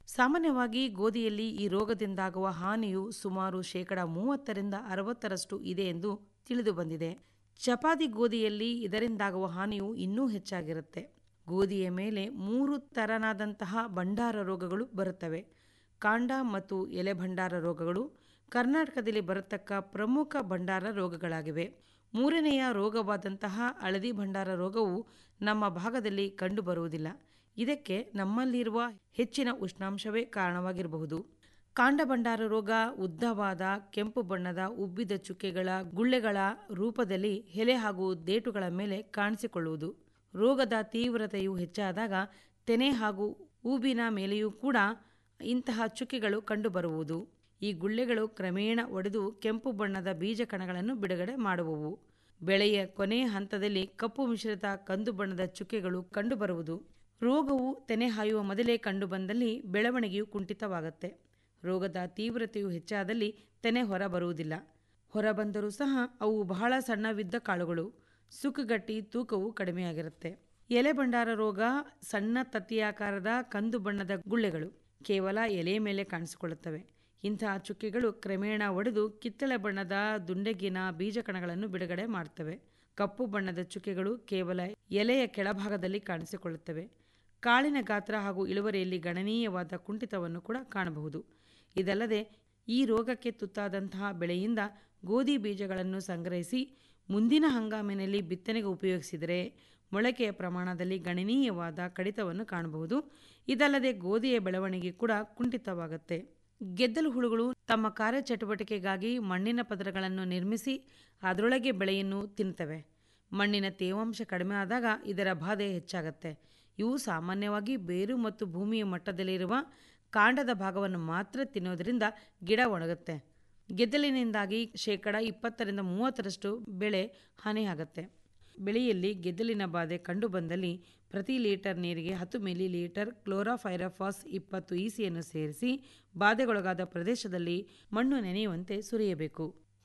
Speaker 7: ಸಾಮಾನ್ಯವಾಗಿ ಗೋಧಿಯಲ್ಲಿ ಈ ರೋಗದಿಂದಾಗುವ ಹಾನಿಯು ಸುಮಾರು ಶೇಕಡ ಮೂವತ್ತರಿಂದ ಅರವತ್ತರಷ್ಟು ಇದೆ ಎಂದು ತಿಳಿದು ಬಂದಿದೆ ಚಪಾತಿ ಗೋಧಿಯಲ್ಲಿ ಇದರಿಂದಾಗುವ ಹಾನಿಯು ಇನ್ನೂ ಹೆಚ್ಚಾಗಿರುತ್ತೆ ಗೋಧಿಯ ಮೇಲೆ ಮೂರು ತರನಾದಂತಹ ಭಂಡಾರ ರೋಗಗಳು ಬರುತ್ತವೆ ಕಾಂಡ ಮತ್ತು ಎಲೆ ಭಂಡಾರ ರೋಗಗಳು ಕರ್ನಾಟಕದಲ್ಲಿ ಬರತಕ್ಕ ಪ್ರಮುಖ ಭಂಡಾರ ರೋಗಗಳಾಗಿವೆ ಮೂರನೆಯ ರೋಗವಾದಂತಹ ಹಳದಿ ಭಂಡಾರ ರೋಗವು ನಮ್ಮ ಭಾಗದಲ್ಲಿ ಕಂಡುಬರುವುದಿಲ್ಲ ಇದಕ್ಕೆ ನಮ್ಮಲ್ಲಿರುವ ಹೆಚ್ಚಿನ ಉಷ್ಣಾಂಶವೇ ಕಾರಣವಾಗಿರಬಹುದು ಕಾಂಡ ಭಂಡಾರ ರೋಗ ಉದ್ದವಾದ ಕೆಂಪು ಬಣ್ಣದ ಉಬ್ಬಿದ ಚುಕ್ಕೆಗಳ ಗುಳ್ಳೆಗಳ ರೂಪದಲ್ಲಿ ಎಲೆ ಹಾಗೂ ದೇಟುಗಳ ಮೇಲೆ ಕಾಣಿಸಿಕೊಳ್ಳುವುದು ರೋಗದ ತೀವ್ರತೆಯು ಹೆಚ್ಚಾದಾಗ ತೆನೆ ಹಾಗೂ ಊಬಿನ ಮೇಲೆಯೂ ಕೂಡ ಇಂತಹ ಚುಕ್ಕೆಗಳು ಕಂಡುಬರುವುದು ಈ ಗುಳ್ಳೆಗಳು ಕ್ರಮೇಣ ಒಡೆದು ಕೆಂಪು ಬಣ್ಣದ ಬೀಜ ಕಣಗಳನ್ನು ಬಿಡುಗಡೆ ಮಾಡುವವು ಬೆಳೆಯ ಕೊನೆಯ ಹಂತದಲ್ಲಿ ಕಪ್ಪು ಮಿಶ್ರಿತ ಕಂದು ಬಣ್ಣದ ಚುಕ್ಕೆಗಳು ಕಂಡುಬರುವುದು ರೋಗವು ತೆನೆ ಹಾಯುವ ಮೊದಲೇ ಕಂಡುಬಂದಲ್ಲಿ ಬೆಳವಣಿಗೆಯು ಕುಂಠಿತವಾಗುತ್ತೆ ರೋಗದ ತೀವ್ರತೆಯು ಹೆಚ್ಚಾದಲ್ಲಿ ತೆನೆ ಹೊರ ಬರುವುದಿಲ್ಲ ಹೊರಬಂದರೂ ಸಹ ಅವು ಬಹಳ ಸಣ್ಣವಿದ್ದ ಕಾಳುಗಳು ಸುಕ್ಕುಗಟ್ಟಿ ತೂಕವು ಕಡಿಮೆಯಾಗಿರುತ್ತೆ ಎಲೆ ಭಂಡಾರ ರೋಗ ಸಣ್ಣ ತತ್ತಿಯಾಕಾರದ ಕಂದು ಬಣ್ಣದ ಗುಳ್ಳೆಗಳು ಕೇವಲ ಎಲೆ ಮೇಲೆ ಕಾಣಿಸಿಕೊಳ್ಳುತ್ತವೆ ಇಂತಹ ಚುಕ್ಕೆಗಳು ಕ್ರಮೇಣ ಒಡೆದು ಕಿತ್ತಳೆ ಬಣ್ಣದ ದುಂಡೆಗಿನ ಬೀಜಕಣಗಳನ್ನು ಬಿಡುಗಡೆ ಮಾಡುತ್ತವೆ ಕಪ್ಪು ಬಣ್ಣದ ಚುಕ್ಕೆಗಳು ಕೇವಲ ಎಲೆಯ ಕೆಳಭಾಗದಲ್ಲಿ ಕಾಣಿಸಿಕೊಳ್ಳುತ್ತವೆ ಕಾಳಿನ ಗಾತ್ರ ಹಾಗೂ ಇಳುವರಿಯಲ್ಲಿ ಗಣನೀಯವಾದ ಕುಂಠಿತವನ್ನು ಕೂಡ ಕಾಣಬಹುದು ಇದಲ್ಲದೆ ಈ ರೋಗಕ್ಕೆ ತುತ್ತಾದಂತಹ ಬೆಳೆಯಿಂದ ಗೋಧಿ ಬೀಜಗಳನ್ನು ಸಂಗ್ರಹಿಸಿ ಮುಂದಿನ ಹಂಗಾಮಿನಲ್ಲಿ ಬಿತ್ತನೆಗೆ ಉಪಯೋಗಿಸಿದರೆ ಮೊಳಕೆಯ ಪ್ರಮಾಣದಲ್ಲಿ ಗಣನೀಯವಾದ ಕಡಿತವನ್ನು ಕಾಣಬಹುದು ಇದಲ್ಲದೆ ಗೋಧಿಯ ಬೆಳವಣಿಗೆ ಕೂಡ ಕುಂಠಿತವಾಗುತ್ತೆ ಗೆದ್ದಲು ಹುಳುಗಳು ತಮ್ಮ ಕಾರ್ಯಚಟುವಟಿಕೆಗಾಗಿ ಮಣ್ಣಿನ ಪದರಗಳನ್ನು ನಿರ್ಮಿಸಿ ಅದರೊಳಗೆ ಬೆಳೆಯನ್ನು ತಿನ್ನುತ್ತವೆ ಮಣ್ಣಿನ ತೇವಾಂಶ ಕಡಿಮೆ ಆದಾಗ ಇದರ ಬಾಧೆ ಹೆಚ್ಚಾಗತ್ತೆ ಇವು ಸಾಮಾನ್ಯವಾಗಿ ಬೇರು ಮತ್ತು ಭೂಮಿಯ ಮಟ್ಟದಲ್ಲಿರುವ ಕಾಂಡದ ಭಾಗವನ್ನು ಮಾತ್ರ ತಿನ್ನೋದರಿಂದ ಗಿಡ ಒಣಗುತ್ತೆ ಗೆದ್ದಲಿನಿಂದಾಗಿ ಶೇಕಡ ಇಪ್ಪತ್ತರಿಂದ ಮೂವತ್ತರಷ್ಟು ಬೆಳೆ ಹಾನಿಯಾಗತ್ತೆ ಬೆಳೆಯಲ್ಲಿ ಗೆದ್ದಲಿನ ಬಾಧೆ ಕಂಡುಬಂದಲ್ಲಿ ಪ್ರತಿ ಲೀಟರ್ ನೀರಿಗೆ ಹತ್ತು ಮಿಲಿ ಲೀಟರ್ ಕ್ಲೋರಾಫೈರಫಾಸ್ ಇಪ್ಪತ್ತು ಇಸಿಯನ್ನು ಸೇರಿಸಿ ಬಾಧೆಗೊಳಗಾದ ಪ್ರದೇಶದಲ್ಲಿ ಮಣ್ಣು ನೆನೆಯುವಂತೆ ಸುರಿಯಬೇಕು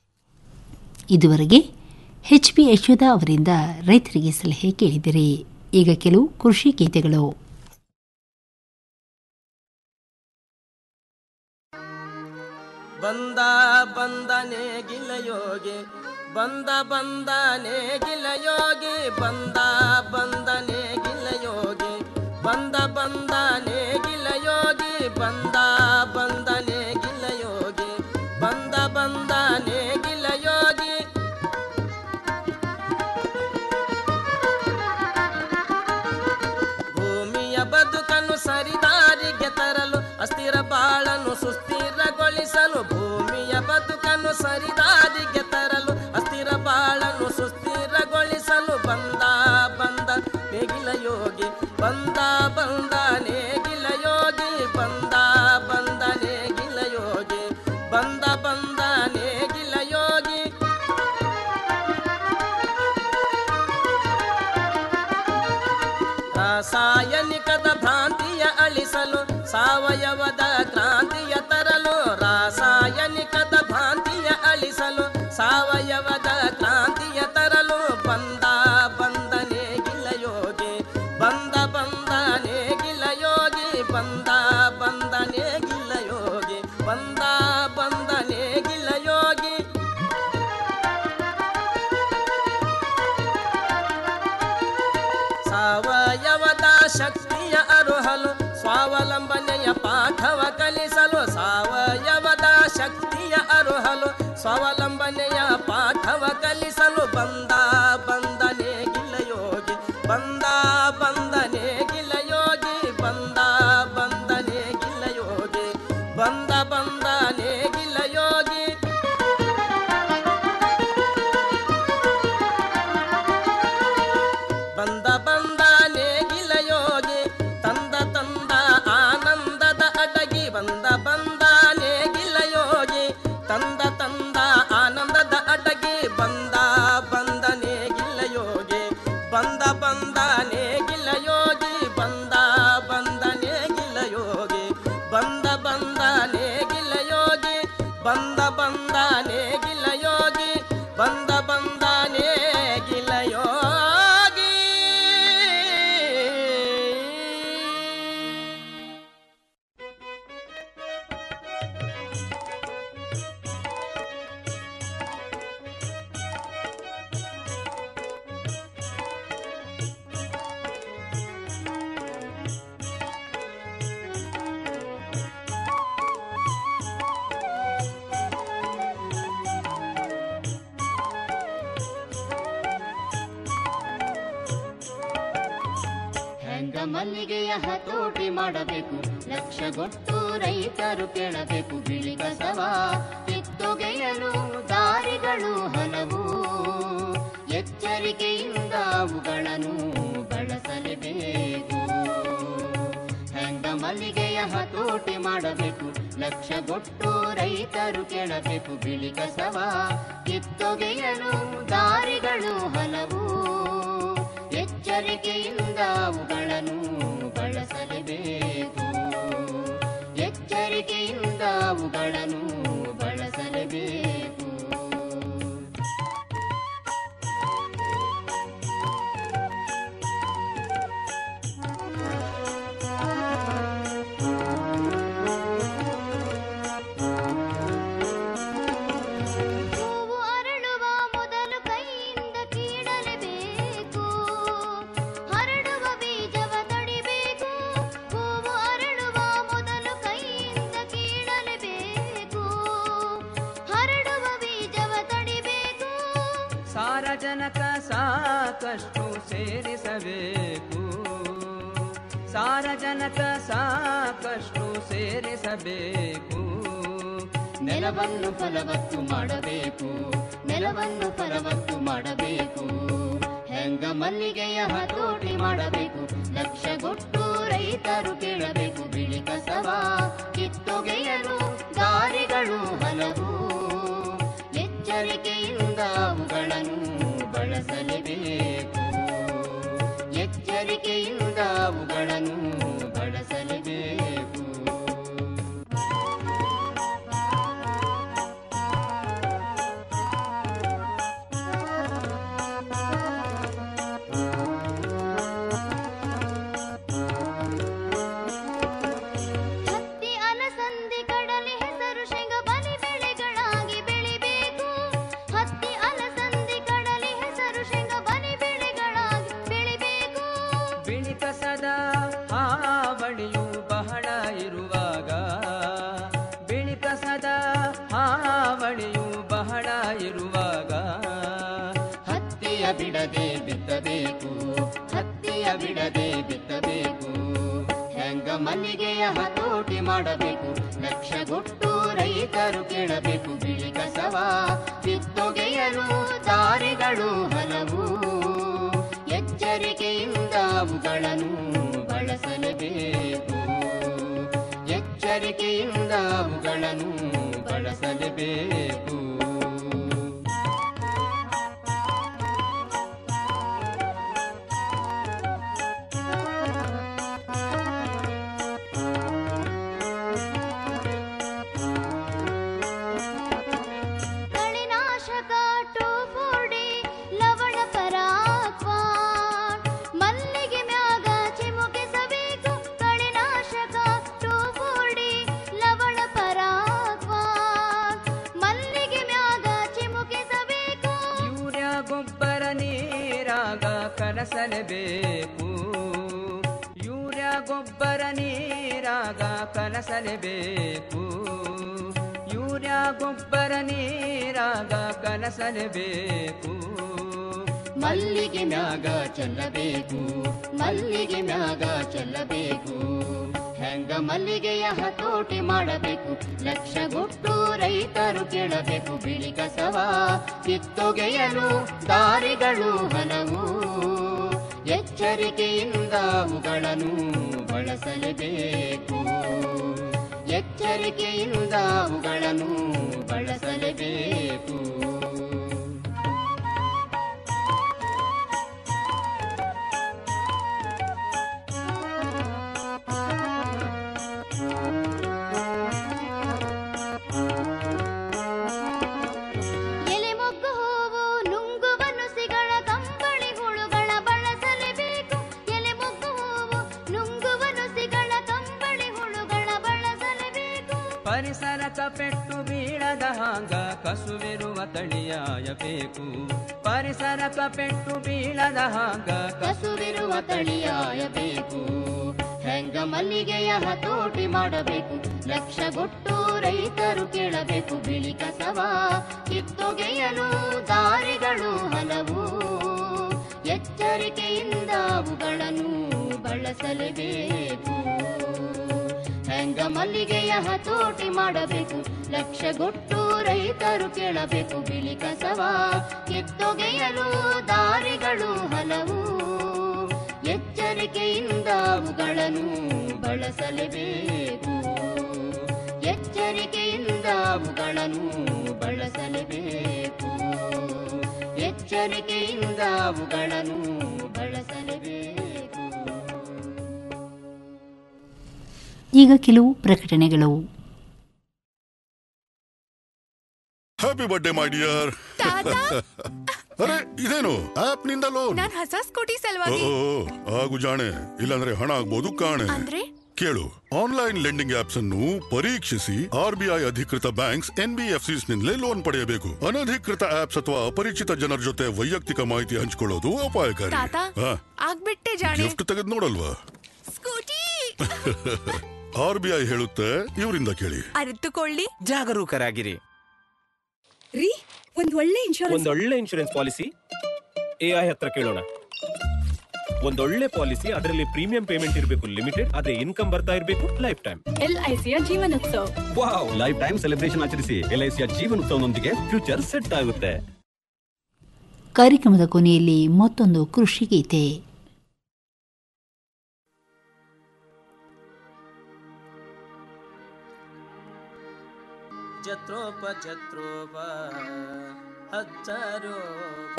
Speaker 3: ಇದುವರೆಗೆ ಎಚ್ ಪಿ ಯಶೋಧ ಅವರಿಂದ ರೈತರಿಗೆ ಸಲಹೆ ಕೇಳಿದಿರಿ ಈಗ ಕೆಲವು ಕೃಷಿ ಗೀತೆಗಳು
Speaker 8: ಬಂದ ಬಂದನೆ ಗಿಲಯೋಗಿ ಬಂದ ಬಂದನೆ ಗಿಲಯೋಗಿ ಬಂದ ಬಂದನೆ ಗಿಲಯೋಗಿ ಬಂದ ಬಂದನೆ ಗಿಲಯೋಗಿ ಬಂದ ಬಂದನೆ ಗಿಲಯೋಗಿ ಬಂದ ಬಂದನೆ ಗಿಲಯೋಗಿ ಭೂಮಿಯ ಬದುಕನ್ನು ಸರಿದಾರಿಗೆ ತರಲು ಅಸ್ಥಿರ ಬಾಳನ್ನು ಸುಸ್ಥಿರಗೊಳಿಸಲು ಭೂಮಿಯ ಬದುಕನ್ನು ಸರಿದಾರಿಗೆ ತರಲು ಅಸ್ಥಿರ ಬಾಳನ್ನು ಸುಸ್ಥಿರಗೊಳಿಸಲು ಬಂದ ಬಂದ ನೇಗಿಲ ಯೋಗಿ ಬಂದ ಬಂದ ನೇಗಿಲ ಯೋಗಿ ಬಂದ ಬಂದ ನೇಗಿಲ ಯೋಗಿ ಬಂದ ಬಂದ ನೇಗಿಲ ಯೋಗಿ ರಾಸಾಯನಿಕದ ಭ್ರಾಂತಿಯ ಅಳಿಸಲು ಸಾವಯವದ ಕ್ರಾಂತಿಯ ತರಲು ರಾಸಾಯನಿಕದ ಭ್ರಾಂತಿಯ ಅಳಿಸಲು ಸಾವಯವದ ಕ್ರಾಂತಿಯ ತರಲು ಬಂದ ಬಂದನೆ ಗಿಲಯೋಗಿ ಬಂದ ಬಂದನೆ ಗಿಲಯೋಗಿ ಬಂದ ಬಂದನೆ ಗಿಲಯೋಗಿ ಬಂದ ಬಂದನೆ ಗಿಲಯೋಗಿ ಸಾವಯವದ ಶಕ್ತಿಯ ಅರುಹಲು ಸ್ವಾವಲಂಬನೆಯ ಪಾಠವ ಕಲಿಸಲು ಸಾವಯವದ ಶಕ್ತಿಯ ಅರುಹಲು ಸ್ವಾವಲಂಬನೆಯ ಪಾಠವ ಕಲಿಸಲು ಬಂದ ಬಂದನೆ ಗಿಲಯೋಗಿ ಬಂದ ಬಂದನೆ ಗಿಲಯೋಗಿ ಬಂದ ಬಂದನೆ ಗಿಲಯೋಗಿ ಬಂದ ಬಂದನೆ ಗಿಲಯೋಗಿ ಬಂದ ಬಂದ ನೇಗಿಲ ಯೋಗಿ ತಂದ ತಂದ ಆನಂದದ ಅಡಗಿ ಬಂದ ಬಂದ ನೇಗಿಲ ಯೋಗಿ ತಂದ ತಂದ ಆನಂದದ ಅಡಗಿ ಬಂದ ಬಂದ ನೇಗಿಲ ಯೋಗಿ ಬಂದ ಬಂದ ನೇಗಿಲ ಯೋಗಿ ಬಂದ ಬಂದ ನೇಗಿಲ ಯೋಗಿ ಬಂದ ಬಂದ ನೇಗಿಲ ಯೋಗಿ ಬಂದ ಬಂದ ನೇಗಿಲ ಯೋಗಿ ಬಂದ ಬಂದ ನೇಗಿಲ ಯೋಗಿ
Speaker 9: ಹೆಂಗ ಮಲ್ಲಿಗೆಯ ಹತೋಟಿ ಮಾಡಬೇಕು ಲಕ್ಷಗೊಟ್ಟು ರೈತರು ಕೇಳಬೇಕು ಬಿಳಿ ಕಸವ ಕಿತ್ತೊಗೆಯಲು ದಾರಿಗಳು ಹಲವು ಎಚ್ಚರಿಕೆಯಿಂದ ಅವುಗಳನ್ನು ಬಳಸಲೇಬೇಕು ಹೆಂಗ ಮಲ್ಲಿಗೆಯ ಹತೋಟಿ ಮಾಡಬೇಕು ಲಕ್ಷಗೊಟ್ಟು ರೈತರು ಕೇಳಬೇಕು ಬಿಳಿ ಕಸವ ಕಿತ್ತೊಗೆಯಲು ದಾರಿಗಳು ಹಲವು ಎಚ್ಚರಿಕೆಯಿಂದ ಅವುಗಳನ್ನು ಬಳಸಲೇಬೇಕು ಎಚ್ಚರಿಕೆಯಿಂದ ಅವುಗಳನ್ನು ಬಳಸಲೇಬೇಕು ಹೂವು ಅರಳುವ ಮೊದಲು ಕೈಯಿಂದ ಕೀಳಲೇಬೇಕು ಹರಡುವ ಬೀಜವ ತಡಿಬೇಕು ಹೂವು ಅರಳುವ ಮೊದಲು ಕೈಯಿಂದ ಕೀಳಲೇಬೇಕು ಹರಡುವ ಬೀಜವ ತಡಿಬೇಕು
Speaker 10: ಸಾರಜನಕ ಸಾಕಷ್ಟು ಸೇರಿಸಬೇಕು ಸಾರಜನಕ ಸಾಕಷ್ಟು ಸೇರಿಸಬೇಕು
Speaker 9: ನೆಲವನ್ನು ಫಲವತ್ತು ಮಾಡಬೇಕು ನೆಲವನ್ನು ಫಲವತ್ತು ಮಾಡಬೇಕು ಹೆಂಗ ಮಲ್ಲಿಗೆಯ ಹತೋಟಿ ಮಾಡಬೇಕು ಲಕ್ಷಗೊಟ್ಟು ರೈತರು ಕೇಳಬೇಕು ಬಿಳಿ ಕಸವ ಕಿತ್ತೊಗೆಯಲು ದಾರಿಗಳು ಹಲವು ಎಚ್ಚರಿಕೆಯಿಂದ ಅವುಗಳನ್ನು ಬಳಸಲೇಬೇಕು ಎಚ್ಚರಿಕೆಯಿಂದ ಅವುಗಳನ್ನು ಬಳಸಲೇಬೇಕು ಹತ್ತಿ ಅಲಸಂದಿ ಕಡಲೆ ಹೆಸರು ಶೇಂಗ ಬಲಿ ಬೆಳೆಗಳಾಗಿ ಬೆಳಿಬೇಕು ಹತ್ತಿ ಅಲಸಂದಿ ಕಡಲೆ ಹೆಸರು ಶೇಂಗ ಬಲಿ ಬೆಳೆಗಳಾಗಿ ಬೆಳಿಬೇಕು
Speaker 10: ಬಿಳಿ ಕಸದ ಹಾವಳಿಯು ಬಹಳ ಇರುವಾಗ ಬಿಳಿ ಕಸದ ಹಾವಳಿಯು ಬಹಳ ಇರುವಾಗ
Speaker 9: ಹತ್ತಿಯ ಬಿಡದೆ ಬಿತ್ತಬೇಕು ಹತ್ತಿಯ ಬಿಡದೆ ಬಿತ್ತಬೇಕು ಹೆಂಗ ಮಲ್ಲಿಗೆಯ ಹತೋಟಿ ಮಾಡಬೇಕು ಲಕ್ಷಗೊಟ್ಟು ರೈತರು ಕೇಳಬೇಕು ಬಿಳಿ ಕಸವ ಕಿತ್ತೊಗೆಯಲು ದಾರಿಗಳು ಹಲವು ಎಚ್ಚರಿಕೆಯಿಂದ ಅವುಗಳನ್ನು ಬಳಸಲೇಬೇಕು ಎಚ್ಚರಿಕೆಯಿಂದ ಅವುಗಳನ್ನು ಬಳಸಲೇಬೇಕು ಕಳೆನಾಶಕ ಟೋಫೋಡಿ ಲವಣ ಪರಾಕ್ವಾನ್ ಮಲ್ಲಿಗೆ ಮ್ಯಾಗ ಚಿಮುಕಿಸಬೇಕು ಕಳೆನಾಶಕ ಟೋಫೋಡಿ ಲವಣ ಪರಾಕ್ವಾನ್ ಮಲ್ಲಿಗೆ ಮ್ಯಾಗ ಚಿಮುಕಿಸಬೇಕು
Speaker 10: ಯೂರಿಯಾ ಗೊಬ್ಬರ ನೀರಾಗ ಕಲಸಲೇಬೇಕು ಯೂರಿಯಾ ಗೊಬ್ಬರ ನೀರಾಗ ಕಲಸಲೇಬೇಕು ಯೂರಿಯಾ ಗೊಬ್ಬರ ನೀರಾಗ ಕಲಸಲೇಬೇಕು
Speaker 9: ಮಲ್ಲಿಗೆ ಮ್ಯಾಗ ಚೆಲ್ಲಬೇಕು ಮಲ್ಲಿಗೆ ಮ್ಯಾಗ ಚೆಲ್ಲಬೇಕು ಹೆಂಗ ಮಲ್ಲಿಗೆಯ ಹತೋಟಿ ಮಾಡಬೇಕು ಲಕ್ಷಗೊಟ್ಟು ರೈತರು ಕೇಳಬೇಕು ಬಿಳಿ ಕಸವ ಕಿತ್ತೊಗೆಯಲು ದಾರಿಗಳು ಹಲವು ಎಚ್ಚರಿಕೆಯಿಂದ ಅವುಗಳನ್ನು ಬಳಸಲೇಬೇಕು ಎಚ್ಚರಿಕೆಯಿಂದ ಅವುಗಳನ್ನು ಬಳಸಲೇಬೇಕು ಎಲೆ ಮೊಗ್ಗು ಹೂವು ನುಂಗುವ ನುಸಿಗಳ ಕಂಬಳಿ ಹುಳುಗಳ ಬಳಸಲೇಬೇಕು ಎಲೆ ಮೊಗ್ಗು ಹೂವು ನುಂಗುವ ನುಸಿಗಳ ಕಂಬಳಿ ಹುಳುಗಳ ಬಳಸಲೇಬೇಕು
Speaker 10: ಪರಿಸರಕ ಪೆಟ್ಟು ಬೀಳದ ಹಾಂಗ ಕಸುವಿರುವ ತಳಿಯಾಯಬೇಕು ಪರಿಸರಕ ಪೆಟ್ಟು ಬೀಳದ ಹಾಂಗ
Speaker 9: ಕಸುವಿರುವ ತಳಿಯಾಯಬೇಕು ಹೆಂಗ ಮಲ್ಲಿಗೆಯ ಹತೋಟಿ ಮಾಡಬೇಕು ಲಕ್ಷಗೊಟ್ಟು ರೈತರು ಕೇಳಬೇಕು ಬಿಳಿ ಕಸವ ಕಿತ್ತೊಗೆಯಲು ದಾರಿಗಳು ಹಲವು ಎಚ್ಚರಿಕೆಯಿಂದ ಅವುಗಳನ್ನು ಬಳಸಲೇಬೇಕು ಹೆಂಗ ಮಲ್ಲಿಗೆಯ ಹತೋಟಿ ಮಾಡಬೇಕು ಲಕ್ಷಗೊಟ್ಟು ರೈತರು ಕೇಳಬೇಕು ಬಿಳಿ ಕಸವ ಕಿತ್ತೊಗೆಯಲು ದಾರಿಗಳು ಹಲವು ಎಚ್ಚರಿಕೆಯಿಂದ ಅವುಗಳನ್ನು ಬಳಸಲೇಬೇಕು ಎಚ್ಚರಿಕೆಯಿಂದ ಅವುಗಳನ್ನು ಬಳಸಲೇಬೇಕು ಎಚ್ಚರಿಕೆಯಿಂದ ಅವುಗಳನ್ನು ಬಳಸಲೇಬೇಕು
Speaker 3: ಈಗ ಕೆಲವು ಪ್ರಕಟಣೆಗಳು
Speaker 11: ಹ್ಯಾಪಿ ಬರ್ಡೇ ಮೈ ಡಿಯರ್ ಅರೆ ಇದೇನು ಆಪ್ ನಿಂದ ಲೋನ್
Speaker 12: ನಾನ್ ಹೊಸ ಸ್ಕೂಟಿ ಸಲುವಾಗಿ
Speaker 11: ಓ ಆಗು ಜಾಣೆ ಇಲ್ಲಾಂದ್ರೆ ಹಣ ಆಗ್ಬೋದು ಕಾಣೆ
Speaker 12: ಅಂದ್ರೆ
Speaker 11: ಕೇಳು ಆನ್ಲೈನ್ ಲೆಂಡಿಂಗ್ ಆಪ್ಸ್ ಅನ್ನು ಪರೀಕ್ಷಿಸಿ ಆರ್ ಬಿ ಐ ಅಧಿಕೃತ ಬ್ಯಾಂಕ್ಸ್ ಎನ್ ಬಿ ಎಫ್ ನಿಂದಲೇ ಲೋನ್ ಪಡೆಯಬೇಕು ಅನಧಿಕೃತ ಆಪ್ಸ್ ಅಥವಾ ಅಪರಿಚಿತ ಜನರ ಜೊತೆ ವೈಯಕ್ತಿಕ ಮಾಹಿತಿ ಹಂಚಿಕೊಳ್ಳೋದು ಅಪಾಯಕಾರಿ
Speaker 12: ತಾತ
Speaker 11: ಹಾ,
Speaker 12: ಆಗ್ಬಿಟ್ಟೆ ಜಾಣೆ
Speaker 11: ಗಿಫ್ಟ್ ತೆಗೆದು ನೋಡಲ್ವಾ
Speaker 12: ಸ್ಕೂಟಿ
Speaker 11: ಆರ್ ಬಿ ಐ ಹೇಳುತ್ತೆ ಇವರಿಂದ ಕೇಳಿ
Speaker 12: ಅರಿತುಕೊಳ್ಳಿ
Speaker 13: ಜಾಗರೂಕರಾಗಿರಿ
Speaker 12: ರೀ ಒಂದ್ ಒಳ್ಳೆ ಇನ್ಶೂರೆನ್ಸ್
Speaker 13: ಒಂದೊಳ್ಳೆ ಇನ್ಶೂರೆನ್ಸ್ ಪಾಲಿಸಿ ಎ ಐ ಹತ್ರ ಕೇಳೋಣ ಒಂದೊಳ್ಳೆ ಪಾಲಿಸಿ ಅದರಲ್ಲಿ ಪ್ರೀಮಿಯಂ ಪೇಮೆಂಟ್ ಇರಬೇಕು ಲಿಮಿಟೆಡ್ ಅದೇ ಇನ್ಕಮ್ ಬರ್ತಾ ಇರಬೇಕು ಲೈಫ್ ಟೈಮ್
Speaker 12: ಎಲ್ ಐ ಸಿಯ Jeevan Utsav
Speaker 13: wow life time celebration ಆಚರಿಸಿ ಎಲ್ ಐ ಸಿಯ ಜೀವನೋತ್ಸವನೊಂದಿಗೆ ಫ್ಯೂಚರ್ ಸೆಟ್ ಆಗುತ್ತೆ
Speaker 3: ಕಾರ್ಯಕ್ರಮದ ಕೊನೆಯಲ್ಲಿ ಮತ್ತೊಂದು ಕೃಷಿ ಗೀತೆ
Speaker 8: ಜತ್ರೋಪ ಜತ್ರೋಪ ಹಚ್ಚರೋಪ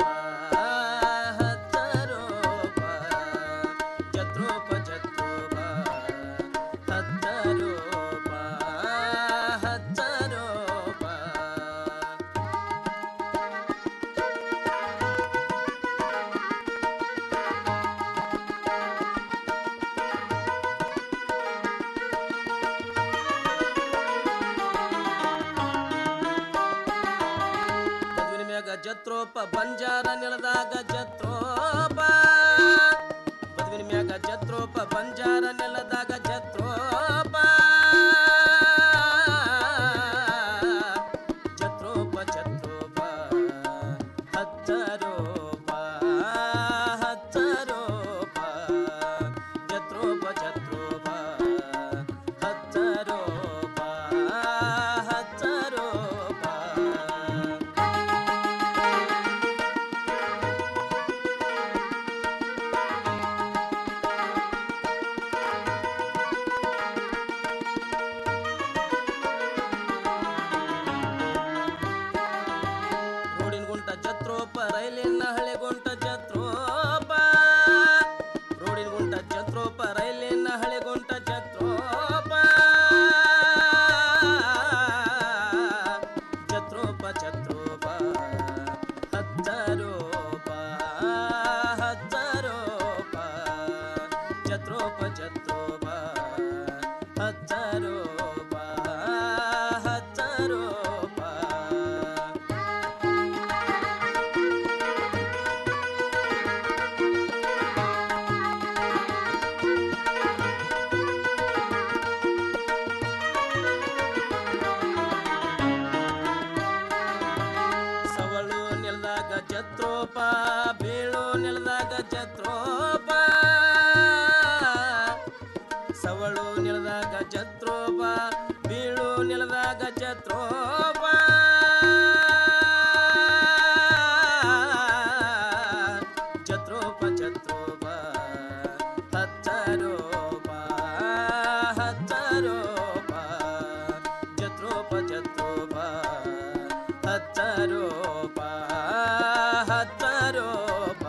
Speaker 8: ಹಚ್ಚರೋಪ ಜತ್ರೋಪ ಜತ್ರೋಪ ಹಚ್ಚರೋಪ ಹಚ್ಚರೋಪ ಮದುವಿನ ಮ್ಯಾಗ ಜತ್ರೋಪ ಬಂಜಾರ ನೆಲದಾಗ ಜತ್ರೋಪ ಮದುವಿನ ಮ್ಯಾಗ ಜತ್ರೋಪ ಬಂಜಾರ ನೆಲದಾಗ ಜತ್ರೋಪ ಜತ್ರೋಪ ಜತ್ರೋಪ ಹಚ್ಚರೋಪ ಹಚ್ಚರೋಪ ಜತ್ರೋಪ ಜತ್ರೋಪ ಹಚ್ಚರೋಪ ಹಚ್ಚರೋಪ ರೋಡಿನ ಗುಂಟ ಜತ್ರೋಪ ರೈಲಿನ ಹಳೆ ಗುಂಟ ಜತ್ರೋಪ ರೋಡಿನ ಗುಂಟ ಜತ್ರೋಪ ರೈಲಿನ ಹಳೆ ಗುಂಟ ಜತ್ರೋಪ ಜತ್ರೋಪ ಜತ್ರೋಪ ಹಚ್ಚರೋಪ ಹಚ್ಚರೋಪ ಜತ್ರೋಪ ಜತ್ರೋಪ ಹಚ್ಚರೋಪ ಹಚ್ಚರೋಪ ಸವಳು ನೆಲದಾಗ ಜತ್ರೋಪ ಬೀಳು ನೆಲದಾಗ ಜತ್ರೋಪ ಸವಳು ನೆಲದಾಗ ಜತ್ರೋಪ ಬೀಳು ನೆಲದಾಗ ಜತ್ರೋಪ ಜತ್ರೋಪ ಜತ್ರೋಪ ಹಚ್ಚರೋಪ ಹಚ್ಚರೋಪ ಜತ್ರೋಪ ಜತ್ರೋಪ ಹಚ್ಚರೋಪ ಹಚ್ಚರೋಪ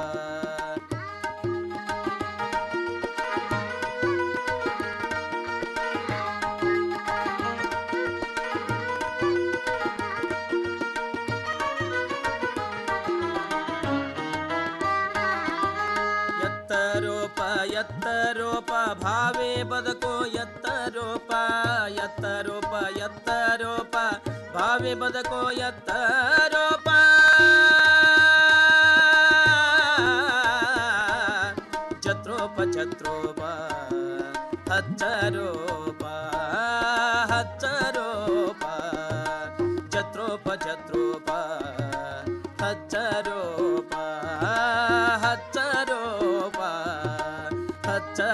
Speaker 8: ಎತ್ತರೋಪ ಎತ್ತರೋಪ ಭಾವೇ ಬದುಕು ಎತ್ತರೋಪ ಎತ್ತರೋಪ ಎತ್ತರೋಪ ಭಾವೇ ಬದುಕು ಎತ್ತರೋಪ ಜತ್ರೋಪ ಜತ್ರೋಪ ಹಚ್ಚರೋಪ ಹಚ್ಚರೋಪ ಜತ್ರೋಪ ಜತ್ರೋಪ ಹಚ್ಚರೋಪ ಹಚ್ಚರೋಪ ಹಚ್ಚರೋಪ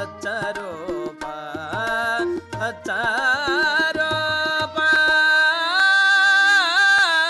Speaker 8: ಎತ್ತರೋ